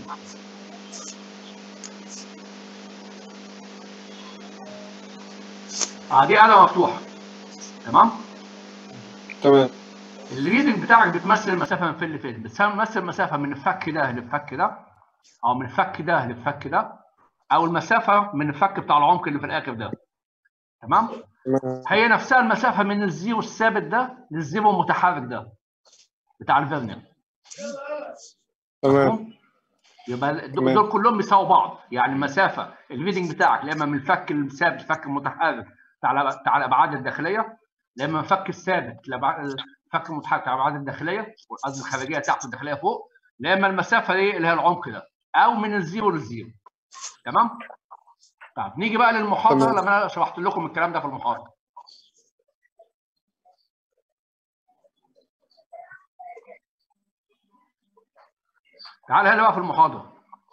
اه دي قاعده مفتوحه تمام تمام الريدنج بتاعك بتمثل المسافه من فين لفين بتمثل المسافه من الفك ده للفك ده او من الفك ده للفك ده او المسافه من الفك بتاع العمق اللي في الاخر ده تمام تمام هي نفسها المسافه من الزيرو الثابت ده للزيرو المتحرك ده بتاع الفيرنر تمام يبقى دول تمام. دول كلهم بيساووا بعض يعني المسافه الريدنج بتاعك يا اما من الفك الثابت الفك المتحرك بتاع بتاع الابعاد الداخليه يا اما من الفك الثابت لأبع- الفك المتحرك بتاع الابعاد الداخليه قصدي الخارجيه تحت والداخليه فوق يا اما المسافه دي اللي هي العمق ده او من الزيرو للزيرو تمام؟ طيب نيجي بقى للمحاضره تمام. لما انا شرحت لكم الكلام ده في المحاضره تعال هنا بقى في المحاضره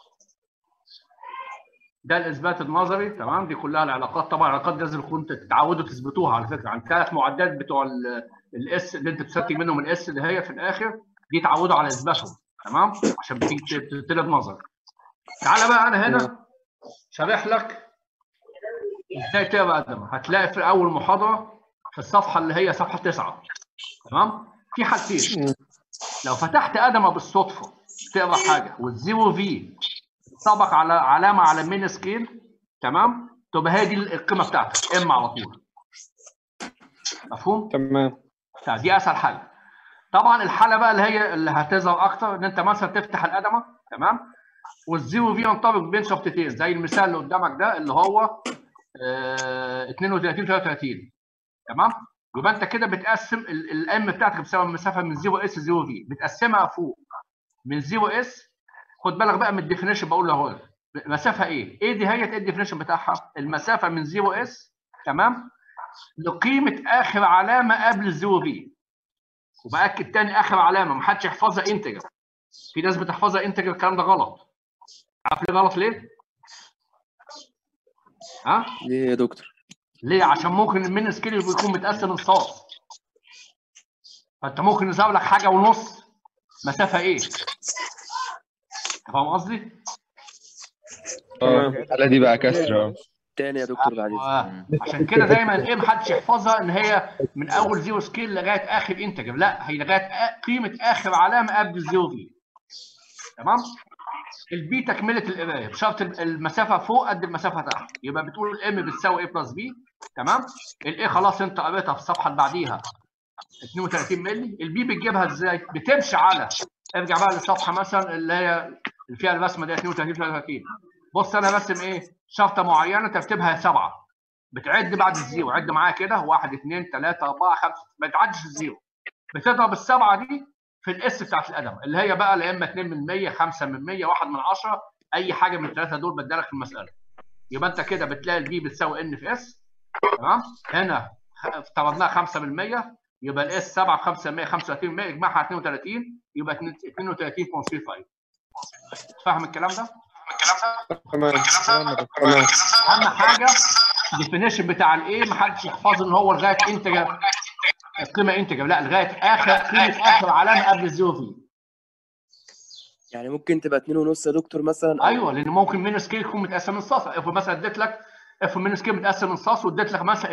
ده الاثبات النظري تمام دي كلها العلاقات طبعا العلاقات دي لازم كنتوا تتعودوا تثبتوها على فكره عن ثلاث معدات بتوع الاس اللي انت بتستنتج منهم الاس اللي هي في الاخر دي تعودوا على اثباتهم تمام عشان بتيجي تطلب نظري تعالى بقى انا هنا شارح لك ازاي تقرا ادم هتلاقي في اول محاضره في الصفحه اللي هي صفحه 9 تمام في حاجتين لو فتحت ادمه بالصدفه تقرا حاجه والزيرو في طبق على علامه على المين سكيل تمام تبقى هي دي القيمه بتاعتك ام على طول مفهوم؟ تمام طيب دي اسهل حاجه طبعا الحاله بقى اللي هي اللي هتظهر اكتر ان انت مثلا تفتح القدمه تمام والزيرو في ينطبق بين شرطتين زي المثال اللي قدامك ده اللي هو آه 32 33 تمام يبقى انت كده بتقسم الام بتاعتك بسبب المسافه من 0 اس 0 في بتقسمها فوق من 0 اس خد بالك بقى من الديفينيشن بقول له مسافه ايه؟ ايه دي هي ايه الديفينيشن بتاعها؟ المسافه من 0 اس تمام لقيمه اخر علامه قبل الزيرو في وباكد تاني اخر علامه ما حدش يحفظها انتجر في ناس بتحفظها انتجر الكلام ده غلط عارف ليه غلط ليه؟ ها؟ ليه يا دكتور؟ ليه؟ عشان ممكن المين سكيل يكون متقسم نصاص فانت ممكن يظهر لك حاجه ونص مسافه ايه؟ فاهم قصدي؟ تمام الحالة دي بقى كسر تاني يا دكتور بعد آه. عشان كده دايما ايه محدش يحفظها ان هي من اول زيرو سكيل لغايه اخر انتجر لا هي لغايه آ- قيمه اخر علامه قبل الزيرو في تمام البي تكمله القرايه بشرط المسافه فوق قد المسافه تحت يبقى بتقول الام بتساوي ايه بلس بي تمام الاي خلاص انت قريتها في الصفحه اللي بعديها 32 مللي البي بتجيبها ازاي بتمشي على ارجع بقى للصفحه مثلا اللي هي اللي فيها الرسمه دي 32 33 بص انا راسم ايه شرطه معينه ترتيبها سبعه بتعد بعد الزيرو عد معايا كده واحد اثنين ثلاثه اربعه خمسه ما تعدش الزيرو بتضرب السبعه دي في الاس بتاعت القدم اللي هي بقى يا اما 2 من 100 5 من 100 1 من 10 اي حاجه من الثلاثه دول بدالك في المساله يبقى انت كده بتلاقي البي بتساوي ان في اس تمام هنا خ- افترضناها 5 من 100 يبقى الاس 7 في 5 من 100 35 من 100 اجمعها 32 يبقى 32.35 فاهم الكلام ده؟ تمام تمام اهم حاجه الديفينيشن بتاع الايه ما حدش يحفظ ان هو لغايه انتجر القيمه انتجر لا لغايه اخر قيمه اخر علامه قبل الزيرو في يعني ممكن تبقى اتنين ونص يا دكتور مثلا أو- ايوه لان ممكن مين سكيل يكون متقسم نصاص افرض مثلا اديت لك افرض مين سكيل متقسم نصاص واديت لك مثلا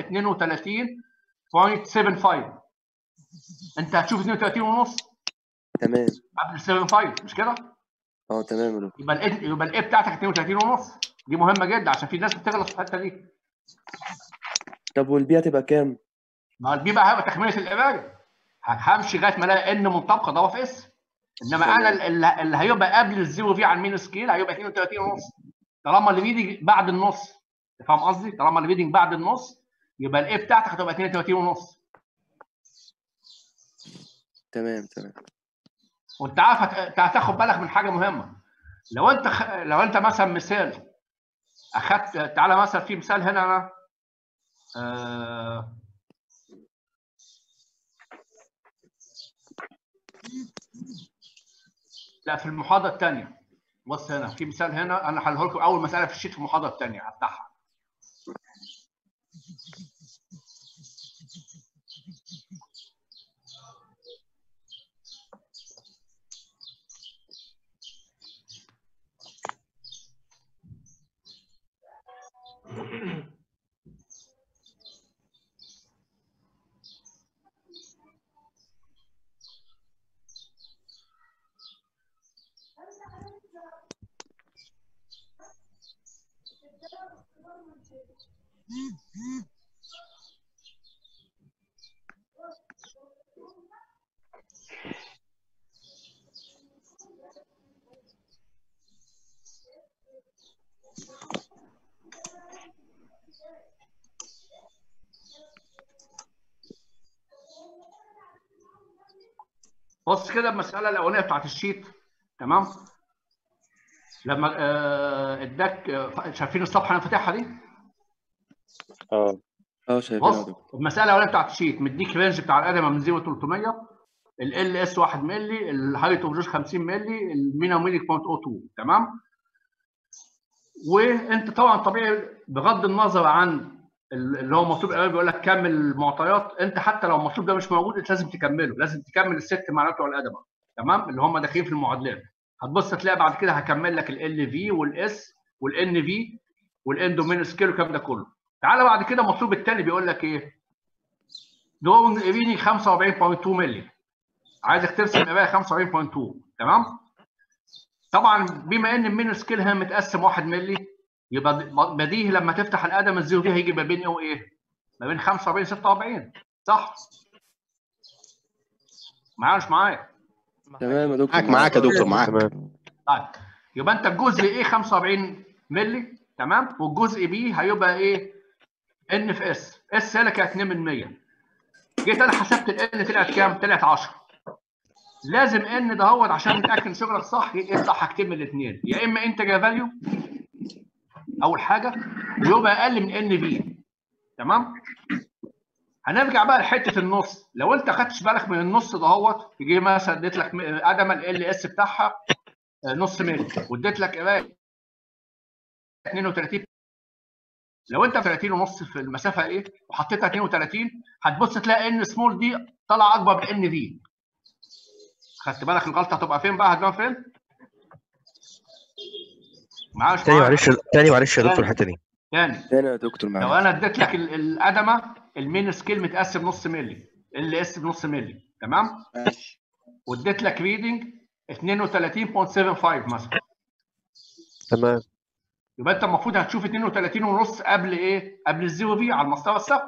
32.75 انت هتشوف 32 ونص تمام قبل 75 مش كده؟ اه تمام يا دكتور يبقى الايه يبقى الايه بتاعتك 32 ونص دي مهمه جدا عشان في ناس بتغلط في الحته دي طب والبي هتبقى كام؟ ما دي بقى هيبقى تكمله القرايه همشي لغايه ما الاقي ان منطبقه ضرب في اس انما انا اللي, اللي هيبقى قبل الزيرو في على المين سكيل هيبقى 32 ونص طالما اللي بيدي بعد النص أنت فاهم قصدي؟ طالما اللي بيدي بعد النص يبقى الايه بتاعتك هتبقى 32 ونص تمام تمام وانت عارف هت- أنت هتاخد بالك من حاجه مهمه لو انت خ... لو انت مثلا مثال اخدت تعالى مثلا في مثال هنا انا آه... لا في المحاضره الثانيه بص هنا في مثال هنا انا هحله لكم اول مساله في الشيت في المحاضره الثانيه هفتحها بص كده المساله الاولانيه بتاعت الشيت تمام لما آه، اداك آه، شايفين الصفحه اللي انا فاتحها دي اه اه شايفين بص المساله الاولانيه بتاعت الشيت مديك رينج بتاع الادمه من 0 ل 300 ال اس 1 مللي الهايت اوف جوش 50 مللي المينا ميلي 0.02 تمام وانت طبعا طبيعي بغض النظر عن ال- اللي هو مطلوب الاول بيقول لك كمل المعطيات انت حتى لو المطلوب ده مش موجود انت لازم تكمله لازم تكمل الست معناته بتوع الادمه تمام اللي هم داخلين في المعادلات هتبص تلاقي بعد كده هكمل لك ال في والاس والان في والاندومين سكيل والكلام ده كله تعالى بعد كده المطلوب الثاني بيقول لك ايه دون ريدنج 45.2 مللي عايزك ترسم قرايه 45.2 تمام طبعا بما ان المين سكيل هنا متقسم 1 مللي يبقى بديهي لما تفتح الادم الزيرو دي هيجي ما بين ايه وايه؟ ما بين 45 46 صح؟ معايا مش معايا؟ تمام يا دكتور معاك معاك يا دكتور معاك تمام طيب يبقى انت الجزء ايه 45 مللي تمام والجزء بي هيبقى ايه ان في اس اس هي كانت 2 من 100 جيت انا حسبت الان طلعت كام؟ طلعت 10 لازم ان دهوت عشان نتاكد ان شغلك صح يطلع حاجتين من الاثنين يا اما انت جاي فاليو اول حاجه ويبقى اقل من ان بي تمام هنرجع بقى لحته النص لو انت خدتش بالك من النص دهوت تيجي مثلا اديت لك ادم ال اس بتاعها آه، نص مللي واديت لك قرايه 32 لو انت 30 ونص في المسافه ايه وحطيتها 32 هتبص تلاقي ان سمول دي طالعه اكبر من ان في خدت بالك الغلطه هتبقى فين بقى هتبقى فين؟ معايا مش تاني معايا؟ معلش تاني معلش يا دكتور الحته دي تاني تاني يا دكتور لو معاك انا اديت لك ال- الادمه المين سكيل متقسم نص مللي ال اس بنص مللي تمام ماشي واديت لك ريدنج 32.75 مثلا تمام يبقى انت المفروض هتشوف 32 ونص قبل ايه؟ قبل الزيرو في على المستوى الثابت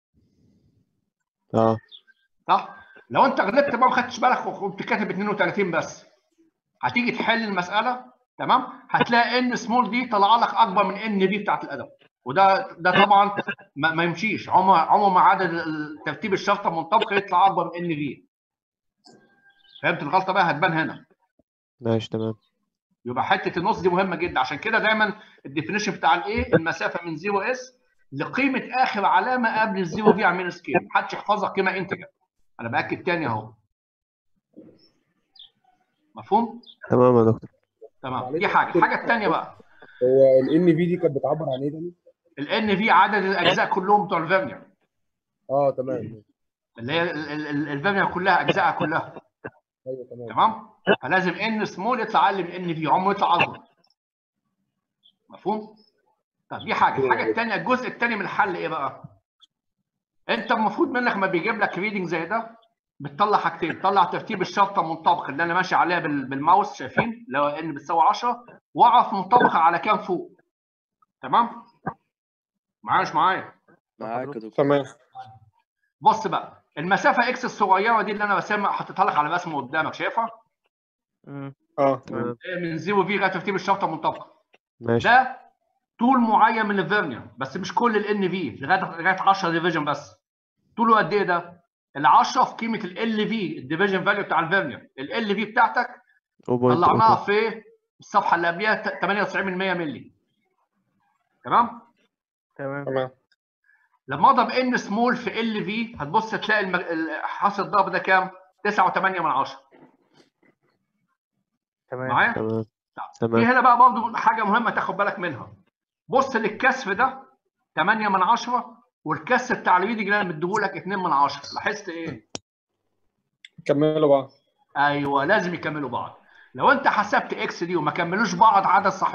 اه صح؟ لو انت غلطت بقى ما خدتش بالك وقمت كاتب 32 بس هتيجي تحل المساله تمام؟ هتلاقي ان سمول دي طلع لك اكبر من ان في بتاعت الادب وده ده طبعا ما, ما يمشيش عمر عمر ما عدد ال- ترتيب الشرطه منطبق يطلع اكبر من ان في فهمت الغلطه بقى هتبان هنا ماشي تمام يبقى حته النص دي مهمه جدا عشان كده دايما الديفينيشن بتاع الايه المسافه من 0 اس لقيمه اخر علامه قبل الزيرو في على المين سكيل محدش يحفظها قيمه انتجر انا باكد تاني اهو مفهوم تمام يا دكتور تمام دي حاجه الحاجه الثانيه بقى هو ال ان في دي كانت بتعبر عن ايه تاني؟ الان في عدد الاجزاء كلهم بتوع الفيرنير اه تمام اللي هي ال- ال- ال- الفيرنير كلها اجزائها كلها ايوه تمام تمام فلازم ان سمول يطلع اقل من ان في عمره يطلع اكبر مفهوم طب دي حاجه الحاجه الثانيه الجزء الثاني من الحل ايه بقى انت المفروض منك ما بيجيب لك ريدنج زي ده بتطلع حاجتين طلع ترتيب الشرطه منطبق اللي انا ماشي عليها بال- بالماوس شايفين اللي هو ان بتساوي 10 واعرف منطبقه على كام فوق تمام معايا مش معايا معاك يا دكتور تمام بص بقى المسافه اكس الصغيره دي اللي انا بسمع حطيتها لك على رسمه قدامك شايفها اه تمام من زيرو في لغايه ترتيب الشرطه منطبقه ماشي ده طول معين من الفيرنير بس مش كل الان في لغايه لغايه 10 ديفيجن بس طوله قد ايه ده؟ ال 10 في قيمه ال في الديفيجن فاليو بتاع الفيرنير ال في بتاعتك طلعناها في الصفحه اللي قبلها 98% مللي تمام؟ تمام لما اضرب ان سمول في ال في هتبص تلاقي الم... ال- حاصل الضرب ده كام؟ 9.8 من 10 معايا؟ تمام في تمام هنا بقى برضه حاجه مهمه تاخد بالك منها بص للكسر ده 8 من 10 والكسر بتاع الريدنج اللي انا مديهولك 2 من 10 لاحظت ايه؟ كملوا بعض ايوه لازم يكملوا بعض لو انت حسبت اكس دي وما كملوش بعض عدد صحيح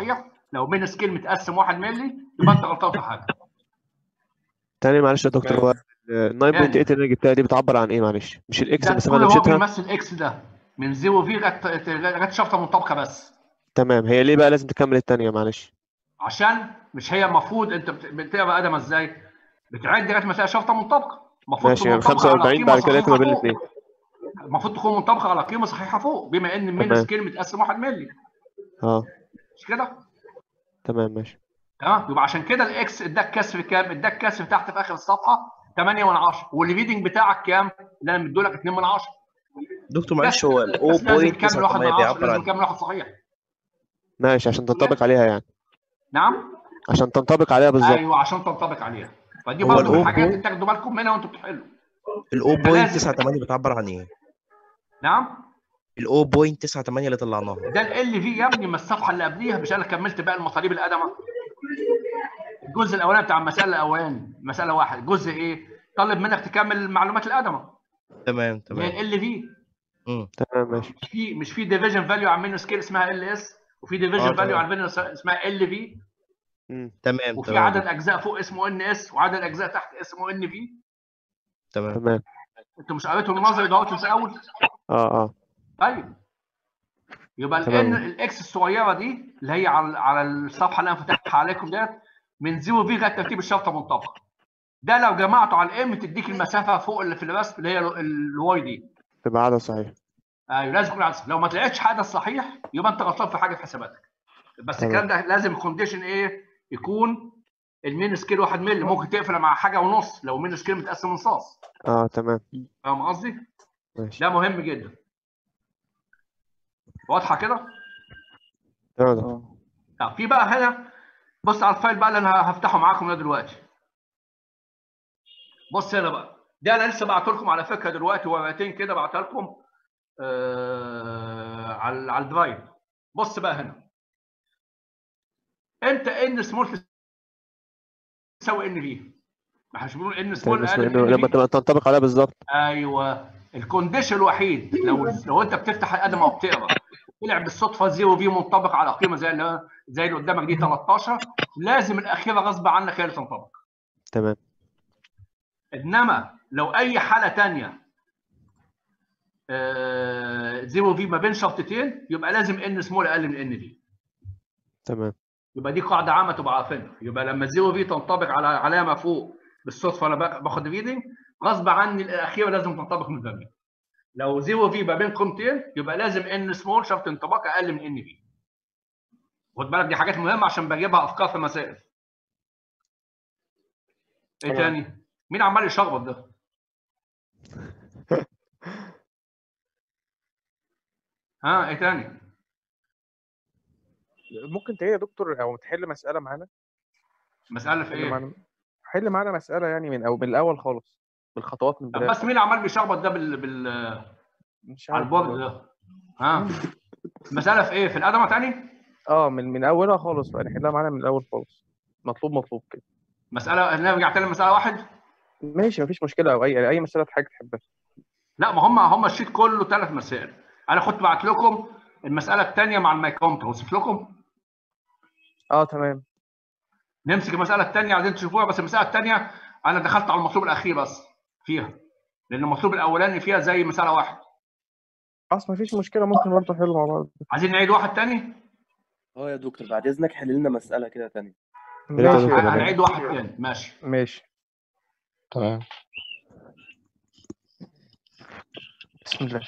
لو من سكيل متقسم 1 مللي يبقى انت غلطان في حاجه تاني معلش يا دكتور هو ال 9.8 اللي انا جبتها دي بتعبر عن ايه معلش مش الاكس ده المسافه كل اللي هو مشيتها بيمثل اكس ده من زيرو في لغايه لغايه شفطه منطبقه بس تمام هي ليه بقى لازم تكمل التانية معلش عشان مش هي المفروض انت بت- بتقرا ادم ازاي؟ بتعد لغايه ما تلاقي شفطه منطبقه المفروض ماشي يعني تكون منطبقة على 45 قيمة بعد كده ما صحيحة بين فوق. الاثنين المفروض تكون منطبقه على قيمه صحيحه فوق بما ان من تمام. سكيل متقسم 1 مللي اه مش كده؟ تمام ماشي تمام يبقى عشان كده الاكس اداك كسر كام؟ اداك كسر تحت في اخر الصفحه 8 من 10 والريدنج بتاعك كام؟ اللي انا مديهولك 2 من 10 دكتور معلش هو ال بس لازم يكمل 1 من 10 بيعبر لازم عن يكمل واحد صحيح ماشي عشان تنطبق عليها يعني نعم؟ عشان تنطبق عليها بالظبط ايوه عشان تنطبق عليها فدي هو برضه من الأو الحاجات بوينت- اللي تاخدوا بالكم منها وانتوا بتحلوا ال لازم- 0.98 بتعبر عن ايه؟ نعم؟ ال 0.98 اللي طلعناها ده ال في يا ابني ما الصفحه اللي قبليها مش انا كملت بقى المطالب القدمه الجزء الاولاني بتاع المساله الاولاني مساله واحد جزء ايه طالب منك تكمل معلومات القدمه تمام اللي هي تمام ال في امم تمام ماشي مش في مش في ديفيجن فاليو على منه سكيل اسمها ال اس وفي ديفيجن آه، فاليو تمام. على منه اسمها ال في مم. تمام وفي تمام عدد اجزاء فوق اسمه ان اس وعدد اجزاء تحت اسمه ان في تمام تمام انتوا مش قريتوا النظري دوت في الاول اه اه طيب يبقى تمام. الان الاكس الصغيره دي اللي هي على على الصفحه اللي انا فاتحها عليكم ديت من زيرو في لغايه ترتيب الشرطه منطبق ده لو جمعته على الام تديك المسافه فوق اللي في الرسم اللي هي الواي دي تبقى عدد صحيح ايوه لازم يكون عدد لو ما طلعتش حدث صحيح يبقى انت غلطان في حاجه في حساباتك بس تمام. الكلام ده لازم الكونديشن ايه يكون المين سكيل 1 مللي ممكن تقفل مع حاجه ونص لو المين سكيل متقسم نصاص اه تمام فاهم قصدي؟ ماشي ده مهم جدا واضحه كده؟ تمام يا دكتور. طب في بقى هنا بص على الفايل بقى اللي انا هفتحه معاكم ده دلوقتي بص هنا بقى ده انا لسه بعت لكم على فكره دلوقتي ورقتين كده بعتها لكم آه على على الدرايف بص بقى هنا امتى ان سمول تساوي ان في ما احنا بنقول ان سمول تمام اقل اسمه من انه ان لما في تبقى تنطبق عليها بالظبط ايوه الكونديشن الوحيد لو لو انت بتفتح القدم او بتقرا طلع بالصدفه زيرو في منطبق على قيمه زي اللي زي اللي قدامك دي 13 لازم الاخيره غصب عنك هي اللي تنطبق تمام انما لو اي حاله ثانيه زيرو في ما بين شرطتين يبقى لازم ان سمول اقل من ان في تمام يبقى دي قاعده عامه تبقى عارفينها يبقى لما زيرو في تنطبق على علامه فوق بالصدفه انا باخ- باخد ريدنج غصب عني الاخيره لازم تنطبق من الثانيه لو زيرو في ما بين قيمتين يبقى لازم ان سمول شرط انطباق اقل من ان في خد بالك دي حاجات مهمه عشان بجيبها افكار في مسائل ايه تمام. تاني مين عمال يشخبط ده ها ايه تاني ممكن تهي يا دكتور او تحل مساله معانا مساله في حل ايه معانا حل معانا مساله يعني من او من الاول خالص بالخطوات من طب البدايه بس مين عمال بيشخبط ده بال, بال... مش على عارف البورد والله. ده ها مساله في ايه في القدمه تاني اه من من اولها خالص بقى نحلها معانا من الاول خالص مطلوب مطلوب كده مساله نرجع تاني لمساله واحد ماشي مفيش مشكله او اي اي مساله حاجه تحبها لا ما هم هم الشيت كله ثلاث مسائل انا كنت بعت لكم المساله الثانيه مع المايكرومتر وصلت لكم اه تمام نمسك المساله الثانيه عايزين تشوفوها بس المساله الثانيه انا دخلت على المطلوب الاخير بس فيها لان المطلوب الاولاني فيها زي مساله واحد خلاص مفيش مشكله ممكن برضه نحله مع بعض عايزين نعيد واحد ثاني اه يا دكتور بعد اذنك حل لنا مساله كده تانية ريت يا ماشي دكتور. تمام. هنعيد واحد ثاني ماشي ماشي تمام بسم الله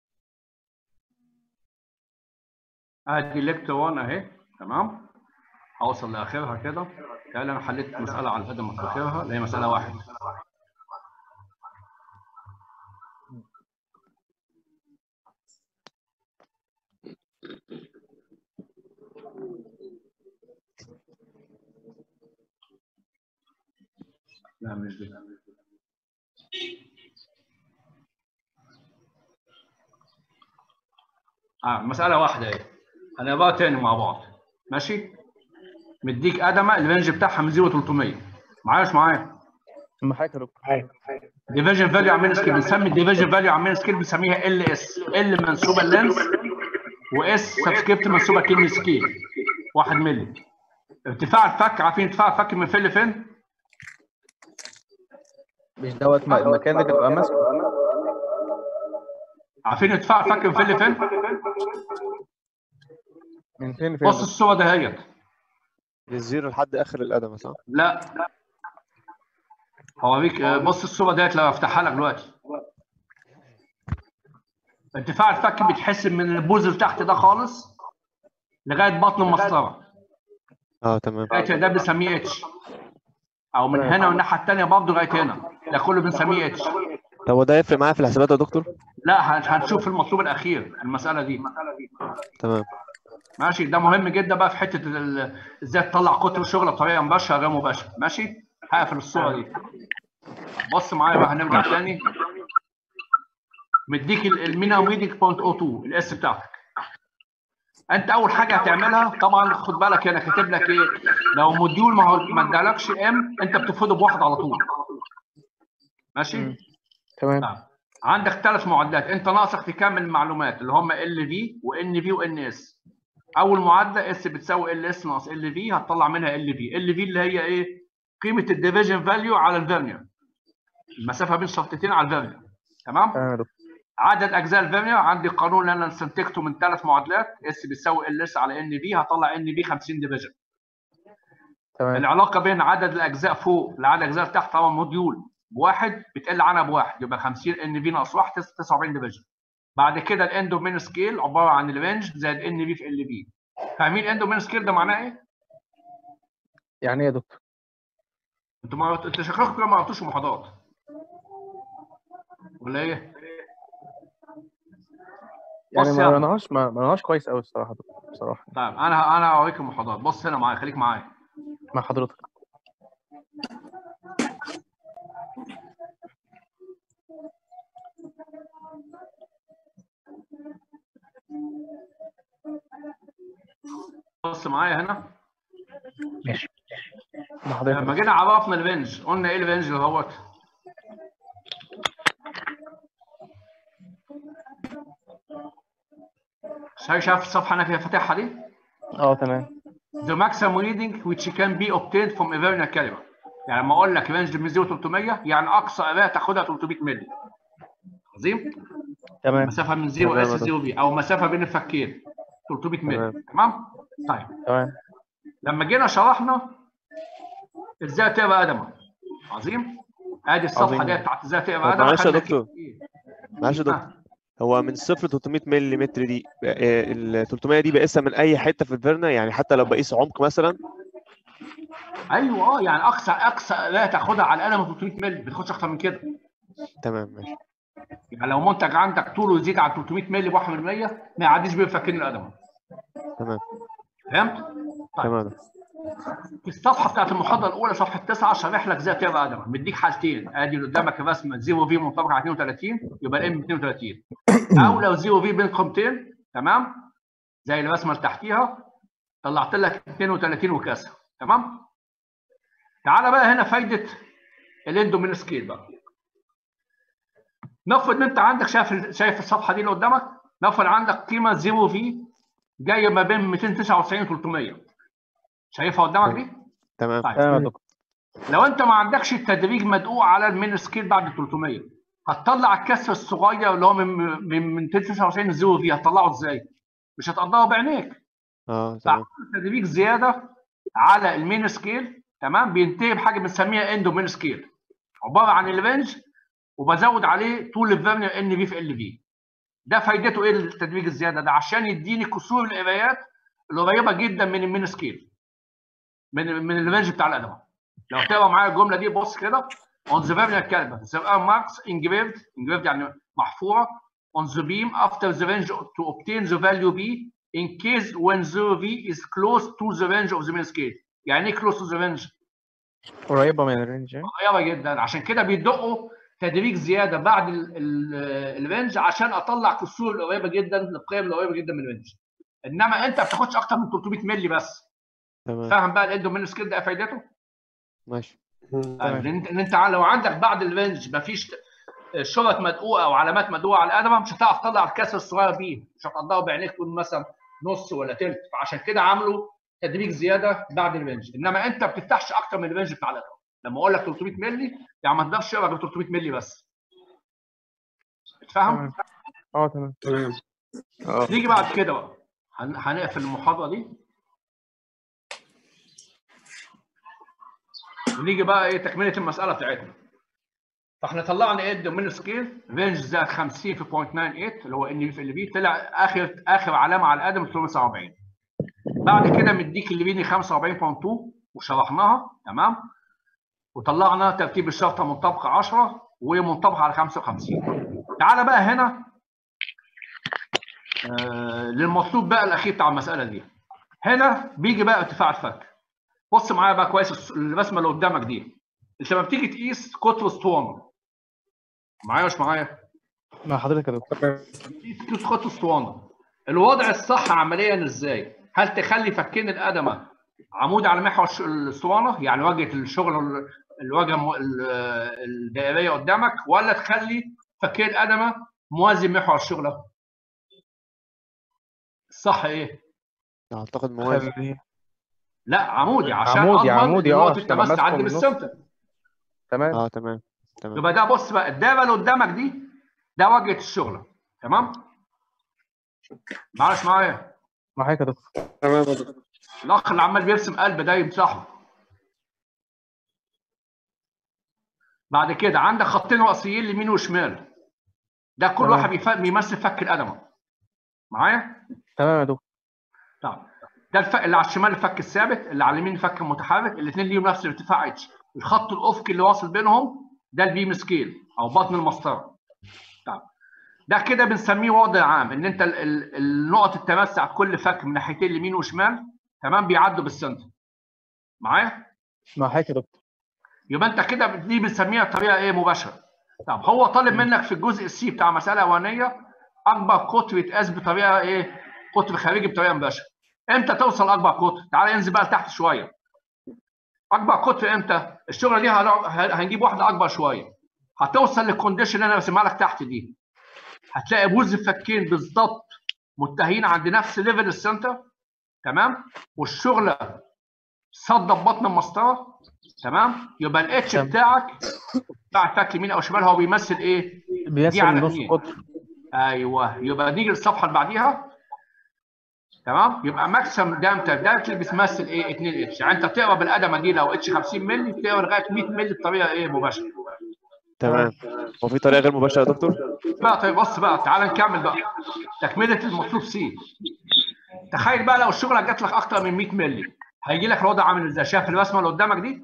ادي ليكت 1 اهي تمام اوصل لاخرها كده تعالى انا حليت مساله على قد ما اخرها اللي هي مساله واحد لا مش دي اه مسألة واحدة اهي هنقراها تاني مع بعض ماشي مديك ادمه الرينج بتاعها من 0 ل 300 معايا مش معايا اما حضرتك يا دكتور ديفيجن فاليو عاملين سكيل بنسمي الديفيجن فاليو عاملين سكيل بنسميها ال اس ال منسوبه اللينس واس سبسكريبت منسوبه كلمه سكيل 1 مللي ارتفاع الفك عارفين ارتفاع الفك من فين لفين؟ مش دوت م- المكان اللي بيبقى ماسكه عارفين ارتفاع الفك من فين لفين؟ من فين لفين بص الصوره دهيت من الزيرو لحد اخر القدم صح؟ لا هوريك آه، بص الصوره ديت لو افتحها لك دلوقتي ارتفاع الفك بيتحسب من البوز اللي تحت ده خالص لغايه بطن المسطره اه تمام لغايه ده بنسميه اتش او من هنا والناحيه الثانيه برضه لغايه هنا ده كله بنسميه اتش طب هو ده يفرق معايا في الحسابات يا دكتور؟ لا هن- هنشوف المطلوب الاخير المساله دي تمام ماشي ده مهم جدا بقى في حته ال- ازاي تطلع كتر الشغل بطريقه مباشره غير مباشره ماشي هقفل الصوره دي بص معايا بقى هنرجع تاني مديك ال- المينا ويدنج بوينت او 2 الاس بتاعتك انت اول حاجه هتعملها طبعا خد بالك هنا كاتب لك ايه لو موديول ما هو ما ادالكش ام انت بتفرضه بواحد على طول ماشي مم. تمام نعم. عندك ثلاث معادلات انت ناقصك تكمل المعلومات اللي هم ال في وان في وان اس اول معادله اس بتساوي ال اس ناقص ال في هتطلع منها ال في ال في اللي هي ايه قيمه الديفيجن فاليو على الفيرنير المسافه بين شرطتين على الفيرنير تمام تمام يا دكتور عدد اجزاء الفيرنير عندي قانون اللي انا استنتجته من ثلاث معادلات اس بتساوي ال اس على ان في هطلع ان في 50 ديفيجن تمام العلاقه بين عدد الاجزاء فوق لعدد الاجزاء تحت طبعا موديول بواحد بتقل عنها بواحد يبقى 50 ان في ناقص 1 49 ديفيجن بعد كده الاندومين سكيل عباره عن الرينج زائد ان في في ال في فاهمين الاندومين سكيل ده معناه ايه؟ يعني ايه يا دكتور انتوا ما انتوا شكلكم كده ما قريتوش محاضرات ولا ايه؟ يعني بص ما يا- قريناهاش ما ما قريناهاش كويس قوي الصراحه يا دكتور بصراحه طيب انا انا هوريك المحاضرات بص هنا معايا خليك معايا مع حضرتك بص معايا هنا مع حضرتك لما جينا عرفنا الرينج قلنا ايه الرينج اللي هو شايف شايف الصفحه انا فيها فاتحها دي اه تمام the maximum reading which can be obtained from a vernier caliber يعني لما اقول لك رينج من 0 ل 300 يعني اقصى قراءه تاخدها 300 مللي عظيم تمام مسافه من 0 تمام اس يا 0 بي او مسافه بين الفكين 300 مللي تمام. تمام طيب تمام لما جينا شرحنا ازاي تقرا ادمه عظيم ادي الصفحه عظيم. دي بتاعت ازاي تقرا طب ادمه معلش يا خدنا دكتور. كتير. معلش يا دكتور آه. هو من صفر ل 300 ملم دي آه، ال 300 دي بقيسها من اي حته في الفيرنا يعني حتى لو بقيس عمق مثلا ايوه اه يعني اقصى اقصى قراءه تاخدها على القلم 300 مللي ما تاخدش اكتر من كده تمام ماشي يعني لو منتج عندك طوله يزيد عن 300 مللي ب 1% ما يعديش بيه فكين القدم تمام فهمت؟ طيب تمام في الصفحه بتاعت المحاضره الاولى صفحه 9 شارح لك ازاي تقرا ادم مديك حالتين ادي اللي قدامك الرسمه 0 في منطبق على 32 يبقى الام 32 او لو 0 في بين قيمتين تمام زي الرسمه اللي تحتيها طلعت لك 32 وكسر تمام تعالى بقى هنا فايده الاندومين سكيل بقى نفرض ان انت عندك شايف شايف الصفحه دي اللي قدامك نفرض عندك قيمه 0 في جايه ما بين 299 و 300 شايفها قدامك دي؟ تمام طيب تمام يا دكتور لو انت ما عندكش التدريج مدقوق على المين سكيل بعد 300 هتطلع الكسر الصغير اللي هو من من من 299 الزيرو فيه هتطلعه ازاي؟ مش هتقدره بعينيك اه تمام تدريج زياده على المين سكيل تمام بينتهي بحاجه بنسميها اندو مين سكيل عباره عن الرينج وبزود عليه طول الفيرنير ان في في ال في ده فايدته ايه التدريج الزياده ده عشان يديني كسور القرايات القريبه جدا من المين سكيل من من الرينج بتاع الادمه لو تقرا معايا الجمله دي بص كده on the vertical canvas there are marks engraved engraved يعني محفوره on the beam after the range to obtain the value b in case when zero v is close to the range of the main scale يعني ايه close to the range قريبه من الرينج يعني. قريبه جدا عشان كده بيدقوا تدريج زياده بعد ال- ال- الرينج عشان اطلع كسور القريبه جدا القيم القريبه جدا من الرينج انما انت ما بتاخدش اكتر من 300 مللي بس تمام فاهم بقى الاندومين سكيل ده إيه فايدته؟ ماشي ان انت إن انت لو عندك بعد الرينج مفيش شرط مدقوقه او علامات مدقوقه على الادمه مش هتعرف تطلع الكسر الصغير بيه مش هتقدره بعينيك تقول مثلا نص ولا تلت فعشان كده عملوا تدريج زياده بعد الرينج انما انت ما بتفتحش اكتر من الرينج بتاع الادمه لما اقول لك 300 مللي يعني ما تقدرش تقرا غير 300 مللي بس اتفهم؟ تمام اه تمام تمام اه نيجي بعد كده بقى هن- هنقفل المحاضره دي ونيجي بقى ايه تكمله المساله بتاعتنا فاحنا طلعنا ايه الدومين سكيل رينج زائد 50 في 0.98 اللي هو ان في ال بي طلع اخر اخر علامه على الادم 347 بعد كده مديك اللي بيني 45.2 وشرحناها تمام وطلعنا ترتيب الشرطه منطبقه 10 ومنطبقه على 55 تعالى بقى هنا آه، للمطلوب بقى الاخير بتاع المساله دي هنا بيجي بقى ارتفاع الفك بص معايا بقى كويس الس- الرسمه اللي قدامك دي انت لما بتيجي تقيس قطر اسطوانه معايا مش معايا مع حضرتك يا دكتور تقيس قطر اسطوانه الوضع الصح عمليا ازاي هل تخلي فكين القدمه عمود على محور الش- الاسطوانه يعني واجهه الشغل ال- الواجهه الم- ال- الدائريه قدامك ولا تخلي فكين القدمه موازي محور الشغله الصح ايه اعتقد موازي خليه لا عمودي عشان عمودي- اضمن عمودي، إن اه، نقطة عشان التماس لما تعدي أدخل النص. بالسنتر تمام اه تمام تمام يبقى ده بص بقى الدايره اللي قدامك دي ده واجهه الشغله تمام معلش معايا مع حضرتك يا دكتور تمام يا دكتور. الاخ اللي عمال بيرسم قلب ده يمسحه بعد كده عندك خطين رئيسيين يمين وشمال ده كل تمام. واحد بيف- بيمثل فك القدمه معايا تمام يا دكتور طب ده الفك اللي على الشمال الفك الثابت اللي على اليمين الفك المتحرك الاثنين ليهم نفس الارتفاع اتش الخط الافقي اللي واصل بينهم ده البيم سكيل او بطن المسطره طب ده كده بنسميه وضع عام ان انت ال- ال- النقط التماس بتاعت كل فك من ناحيتين اليمين وشمال تمام بيعدوا بالسنتر معايا مع حضرتك يا دكتور يبقى انت كده دي بنسميها طريقه ايه مباشره طب هو طالب منك في الجزء السي بتاع مساله اولانيه اكبر قطر يتقاس بطريقه ايه قطر خارجي بطريقه مباشره امتى توصل اكبر قطر تعال انزل بقى لتحت شويه اكبر قطر امتى الشغله دي هنع- ه- هنجيب واحده اكبر شويه هتوصل للكونديشن اللي انا راسمها لك تحت دي هتلاقي بوز الفكين بالظبط متهين عند نفس ليفل السنتر تمام والشغله صد بطن المسطره تمام يبقى الاتش تمام. بتاعك بتاع الفك يمين او شمال هو بيمثل ايه بيمثل على نص اتنين. قطر ايوه يبقى نيجي للصفحه اللي بعديها تمام يبقى ماكسيم دامتر ده اللي بتمثل ايه 2 اتش يعني انت بتقرا بالقدمه دي لو اتش 50 مللي بتقرا لغايه 100 مللي بطريقه ايه مباشره تمام هو في طريقه غير مباشره يا دكتور بقى طيب بص بقى تعال نكمل بقى تكمله المطلوب سي تخيل بقى لو الشغله جات لك اكتر من 100 مللي هيجي لك الوضع عامل ازاي شايف الرسمه اللي قدامك دي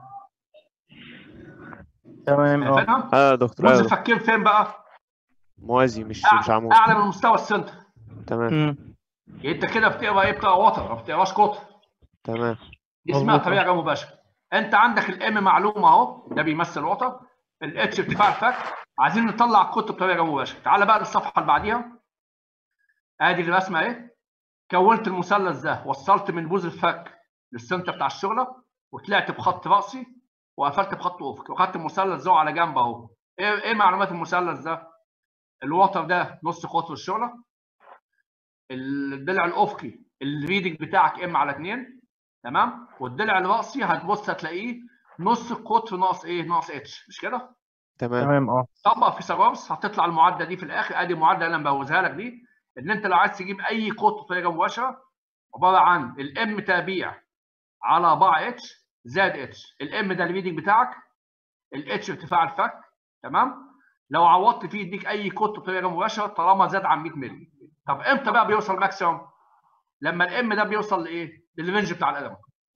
تمام اه شايفينها اه يا دكتور اه بص يا دكتور. الفكين فين بقى موازي مش مش أع- عمود اعلى من مستوى السنتر تمام مم. يعني انت كده بتقرا ايه بتقرا وتر ما بتقراش قطر تمام دي اسمها مظبوط. طريقه غير مباشره انت عندك الام معلومه اهو ده بيمثل وتر الاتش ارتفاع الفك عايزين نطلع القطر بطريقه غير مباشره تعال بقى للصفحه اللي بعديها ادي الرسمه اهي كونت المثلث ده وصلت من بوز الفك للسنتر بتاع الشغله وطلعت بخط راسي وقفلت بخط افقي وخدت المثلث ده على جنب اهو ايه ايه معلومات المثلث ده الوتر ده نص قطر الشغله الضلع الافقي الريدنج بتاعك ام على 2 تمام والضلع الراسي هتبص هتلاقيه نص القطر ناقص ايه ناقص اتش مش كده تمام تمام اه طبق فيثاغورس هتطلع المعادله دي في الاخر ادي المعادله اللي انا مبوزها لك دي ان انت لو عايز تجيب اي قطر بطريقه مباشره عباره عن الام تربيع على 4 اتش زائد اتش الام ده الريدنج بتاعك الاتش ارتفاع الفك تمام لو عوضت فيه يديك اي قطر بطريقه مباشره طالما زاد عن 100 مللي طب امتى بقى بيوصل ماكسيمم لما الام ده بيوصل لايه للرينج بتاع القلم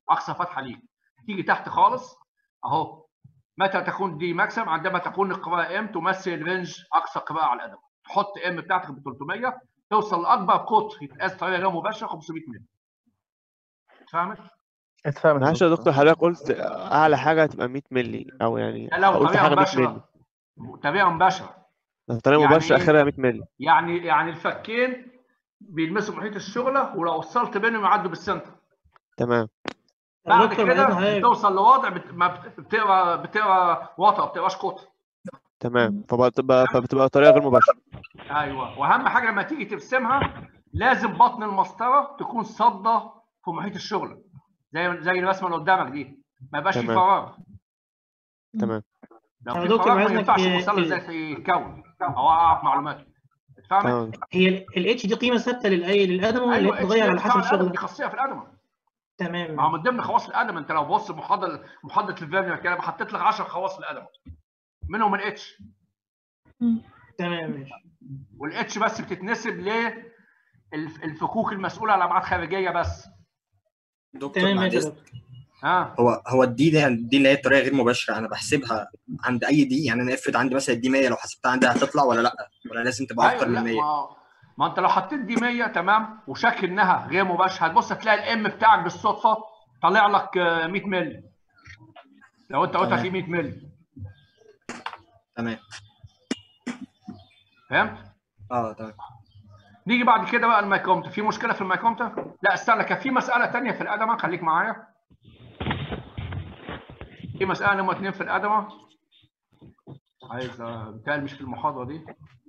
اقصى فتحه ليك تيجي تحت خالص اهو متى تكون دي ماكسيم عندما تكون القراءه ام تمثل رينج اقصى قراءه على الادم تحط ام بتاعتك ب 300 توصل لاكبر قطر يتقاس بطريقه غير مباشره 500 مللي فاهمت؟ اتفهمت معلش يا دكتور حضرتك قلت اعلى حاجه هتبقى 100 مللي او يعني لا، لو قلت طريقه حاجه 100 مللي مباشره طريقه مباشره لو طريقه يعني مباشره إيه؟ اخرها 100 مللي يعني يعني الفكين بيلمسوا محيط الشغله ولو وصلت بينهم يعدوا بالسنتر تمام بعد دكتور كده بعدين حضرتك- بتوصل لوضع بت... ما بت- بتقرا بتقرا وطأ ما بتقراش قطر تمام فبتبقى فبتبقى طريقه غير مباشره ايوه واهم حاجه لما تيجي ترسمها لازم بطن المسطره تكون صاده في محيط الشغل زي زي الرسمه اللي قدامك دي ما يبقاش في تمام. فراغ يا لو في دكتور فراغ ما عايزك ينفعش ت- المثلث ت- ده يتكون او اعرف معلومات فاهم؟ تمام هي الاتش دي قيمه ثابته للاي للادم ولا ايوه هي بتتغير على حسب الشغل دي خاصيه في الادم ما هو تمام من ضمن خواص الادم انت لو بص محاضره محاضره الفيرنيا كده حطيت لك 10 خواص الادم منهم الاتش تمام ماشي والاتش بس بتتنسب للفكوك المسؤوله عن ابعاد خارجيه بس دكتور تمام بعد ماشي يا إذن- دكتور ها هو هو الدي ده دي اللي هي الطريقه غير مباشره انا بحسبها عند اي دي يعني انا افرض عندي مثلا الدي 100 لو حسبتها عندي هتطلع ولا لا ولا لازم تبقى ايوه اكتر لا من 100 ما, ما انت لو حطيت دي 100 تمام وشك انها غير مباشره هتبص تلاقي الام بتاعك بالصدفه طالع لك آه، 100 مللي لو انت قلت تمام. في 100 مللي تمام فهمت؟ اه تمام نيجي بعد كده بقى المايكرومتر في مشكله في المايكرومتر؟ لا استنى كان في مساله ثانيه في الادمه خليك معايا في مساله نمره اثنين في الادمه عايز آه، بتهيألي مش في المحاضره دي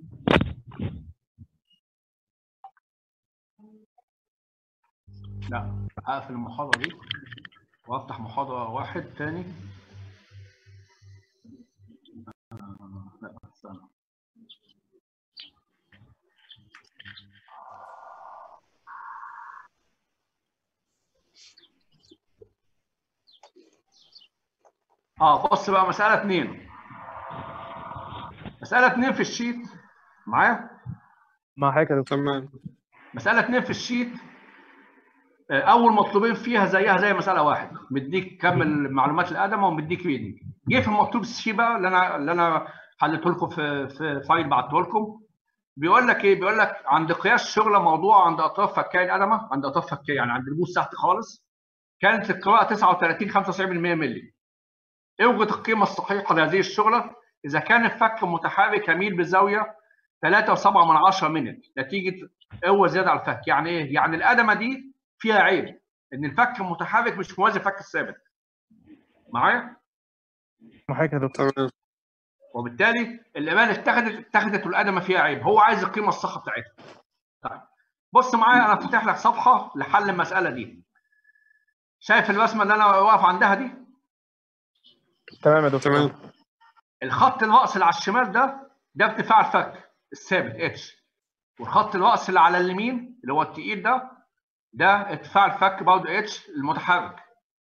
لا هقفل المحاضره دي وافتح محاضره واحد تاني آه، لا استنى اه بص بقى مسألة اتنين مسألة اتنين في الشيت معايا مع حضرتك يا دكتور تمام مسألة اتنين في الشيت آه، أول مطلوبين فيها زيها زي مسألة واحد مديك كمل معلومات الأدمة ومديك ريدنج جه في المطلوب سي بقى اللي أنا اللي أنا حليته لكم في في فايل بعته لكم بيقول لك إيه؟ بيقول لك عند قياس شغلة موضوع عند أطراف فكاي الأدمة عند أطراف فكاي يعني عند البوس تحت خالص كانت القراءة 39 75% مللي اوجد القيمة الصحيحة لهذه الشغلة إذا كان الفك متحرك يميل بزاوية 3.7 من 10 منت نتيجة قوة زيادة على الفك يعني إيه؟ يعني الأدمة دي فيها عيب إن الفك المتحرك مش موازي الفك الثابت معايا؟ مع حضرتك يا دكتور تمام وبالتالي الإيمان اتخذت اتخذت والأدمة فيها عيب هو عايز القيمة الصح بتاعتها طيب بص معايا أنا فاتح لك صفحة لحل المسألة دي شايف الرسمة اللي أنا واقف عندها دي؟ تمام يا دكتور تمام الخط الرأس اللي على الشمال ده ده ارتفاع الفك الثابت اتش والخط الرأس اللي على اليمين اللي هو التقيل ده ده ارتفاع الفك برضه اتش المتحرك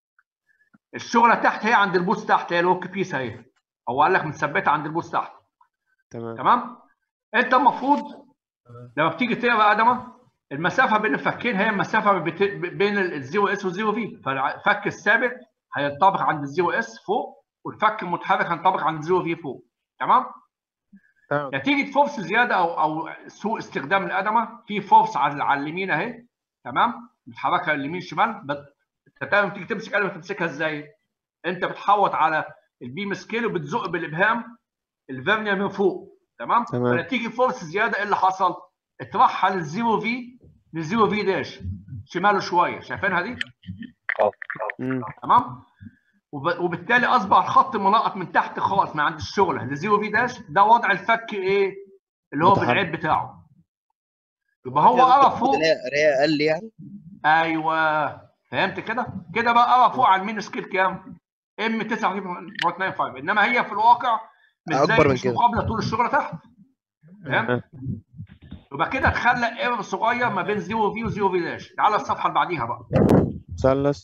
الشغله تحت هي عند البوس تحت هي الوك بيس اهي هو قال لك متثبته عند البوس تحت تمام تمام انت المفروض لما بتيجي تقرا ادمه المسافه بين الفكين هي المسافه بت- بين الزيرو اس والزيرو في فالفك الثابت هينطبق عند الزيرو اس فوق والفك المتحرك هينطبق عند الزيرو في فوق تمام تمام نتيجه فورس زياده او او سوء استخدام الادمه في فورس على على اليمين اهي تمام بتحركها اليمين شمال بت- انت تعرف تيجي تمسك قلم تمسكها ازاي؟ انت بتحوط على البيم سكيل وبتزق بالابهام الفيرنيا من فوق تمام؟ تمام. فنتيجه فورس زياده ايه اللي حصل؟ اترحل الزيرو في للزيرو في داش شماله شويه شايفينها دي؟ مم. تمام وب- وبالتالي اصبح الخط منقط من تحت خالص من عند الشغله لزيرو في داش ده وضع الفك ايه اللي هو متحرك. بالعيب بتاعه يبقى هو قرا فوق قرايه اقل يعني ايوه فهمت كده كده بقى قرا فوق على المين سكيل كام ام 9.95 انما هي في الواقع مش زي أكبر من مش كده. مقابله طول الشغله تحت فهمت يبقى كده تخلق ايرور صغير ما بين زيرو في وزيرو في داش تعالى الصفحه اللي بعديها بقى مثلث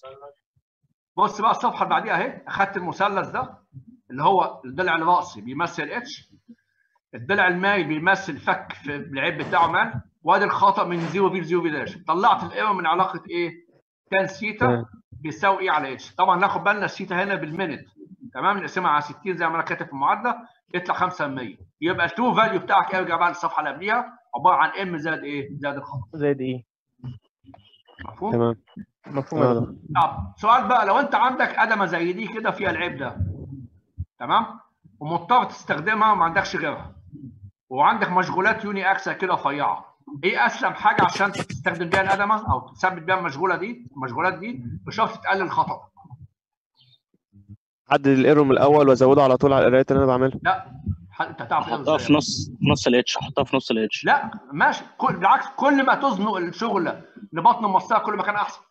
بص بقى الصفحه اللي بعديها اهي اخدت المثلث ده اللي هو الضلع الراسي بيمثل اتش الضلع المائل بيمثل فك في العيب بتاعه مان وادي الخطا من 0 في 0 في داش طلعت الايرور من علاقه ايه؟ تان سيتا تمام. بيساوي ايه على اتش طبعا ناخد بالنا الثيتا هنا بالمينت تمام نقسمها على 60 زي ما انا كاتب في المعادله يطلع 5% يبقى التو فاليو بتاعك ارجع بقى للصفحه اللي قبليها عباره عن ام زائد ايه؟ زائد الخط زائد ايه مفهوم؟ تمام مفهوم يا آه. دكتور. طب سؤال بقى لو انت عندك قدمه زي دي كده فيها العيب ده تمام ومضطر تستخدمها وما عندكش غيرها وعندك مشغولات يوني اكسل كده رفيعه ايه اسلم حاجه عشان تستخدم بيها القدمه او تثبت بيها المشغوله دي المشغولات دي بشرط تقلل الخطر حدد الايرور من الاول وازوده على طول على القرايات اللي انا بعملها لا ح- انت تعرف ايه حطها في ازاي؟ نص نص الاتش حطها في نص الاتش لا ماشي كل بالعكس كل ما تزنق الشغل لبطن المسطره كل ما كان احسن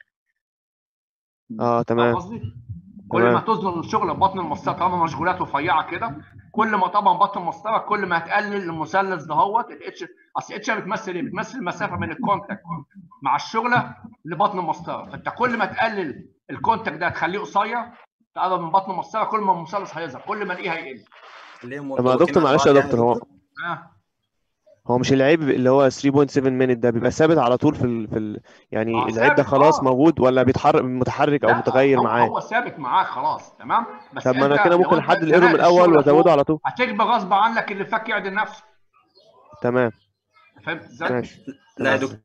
اه فاهم تمام قصدي؟ كل ما تمام. تزنق الشغل ببطن المسطره طالما مشغولات رفيعه كده كل ما طبعا بطن المسطره كل ما هتقلل المثلث دهوت الاتش اصل الاتش بتمثل ايه؟ بتمثل المسافه من الكونتاكت مع الشغله لبطن المسطره فانت كل ما تقلل الكونتاكت ده تخليه قصير تقرب من بطن المسطره كل ما المثلث هيظهر كل ما الايه هيقل طب يا دكتور معلش يا دكتور هو آه. هو مش العيب اللي هو 3.7 مينت ده بيبقى ثابت على طول في ال... في ال... يعني آه، العيب ده ثابت، خلاص آه. موجود ولا بيتحرك متحرك او لا، متغير هو معاه هو ثابت معاك خلاص تمام بس طب ما انا أنت كده لو ممكن أنت احدد الايرور من زنقت الاول الشغل وازوده فوق، على طول هتجبر غصب عنك اللي فك يعدل نفسه تمام فهمت ازاي؟ ماشي لا يا تمام.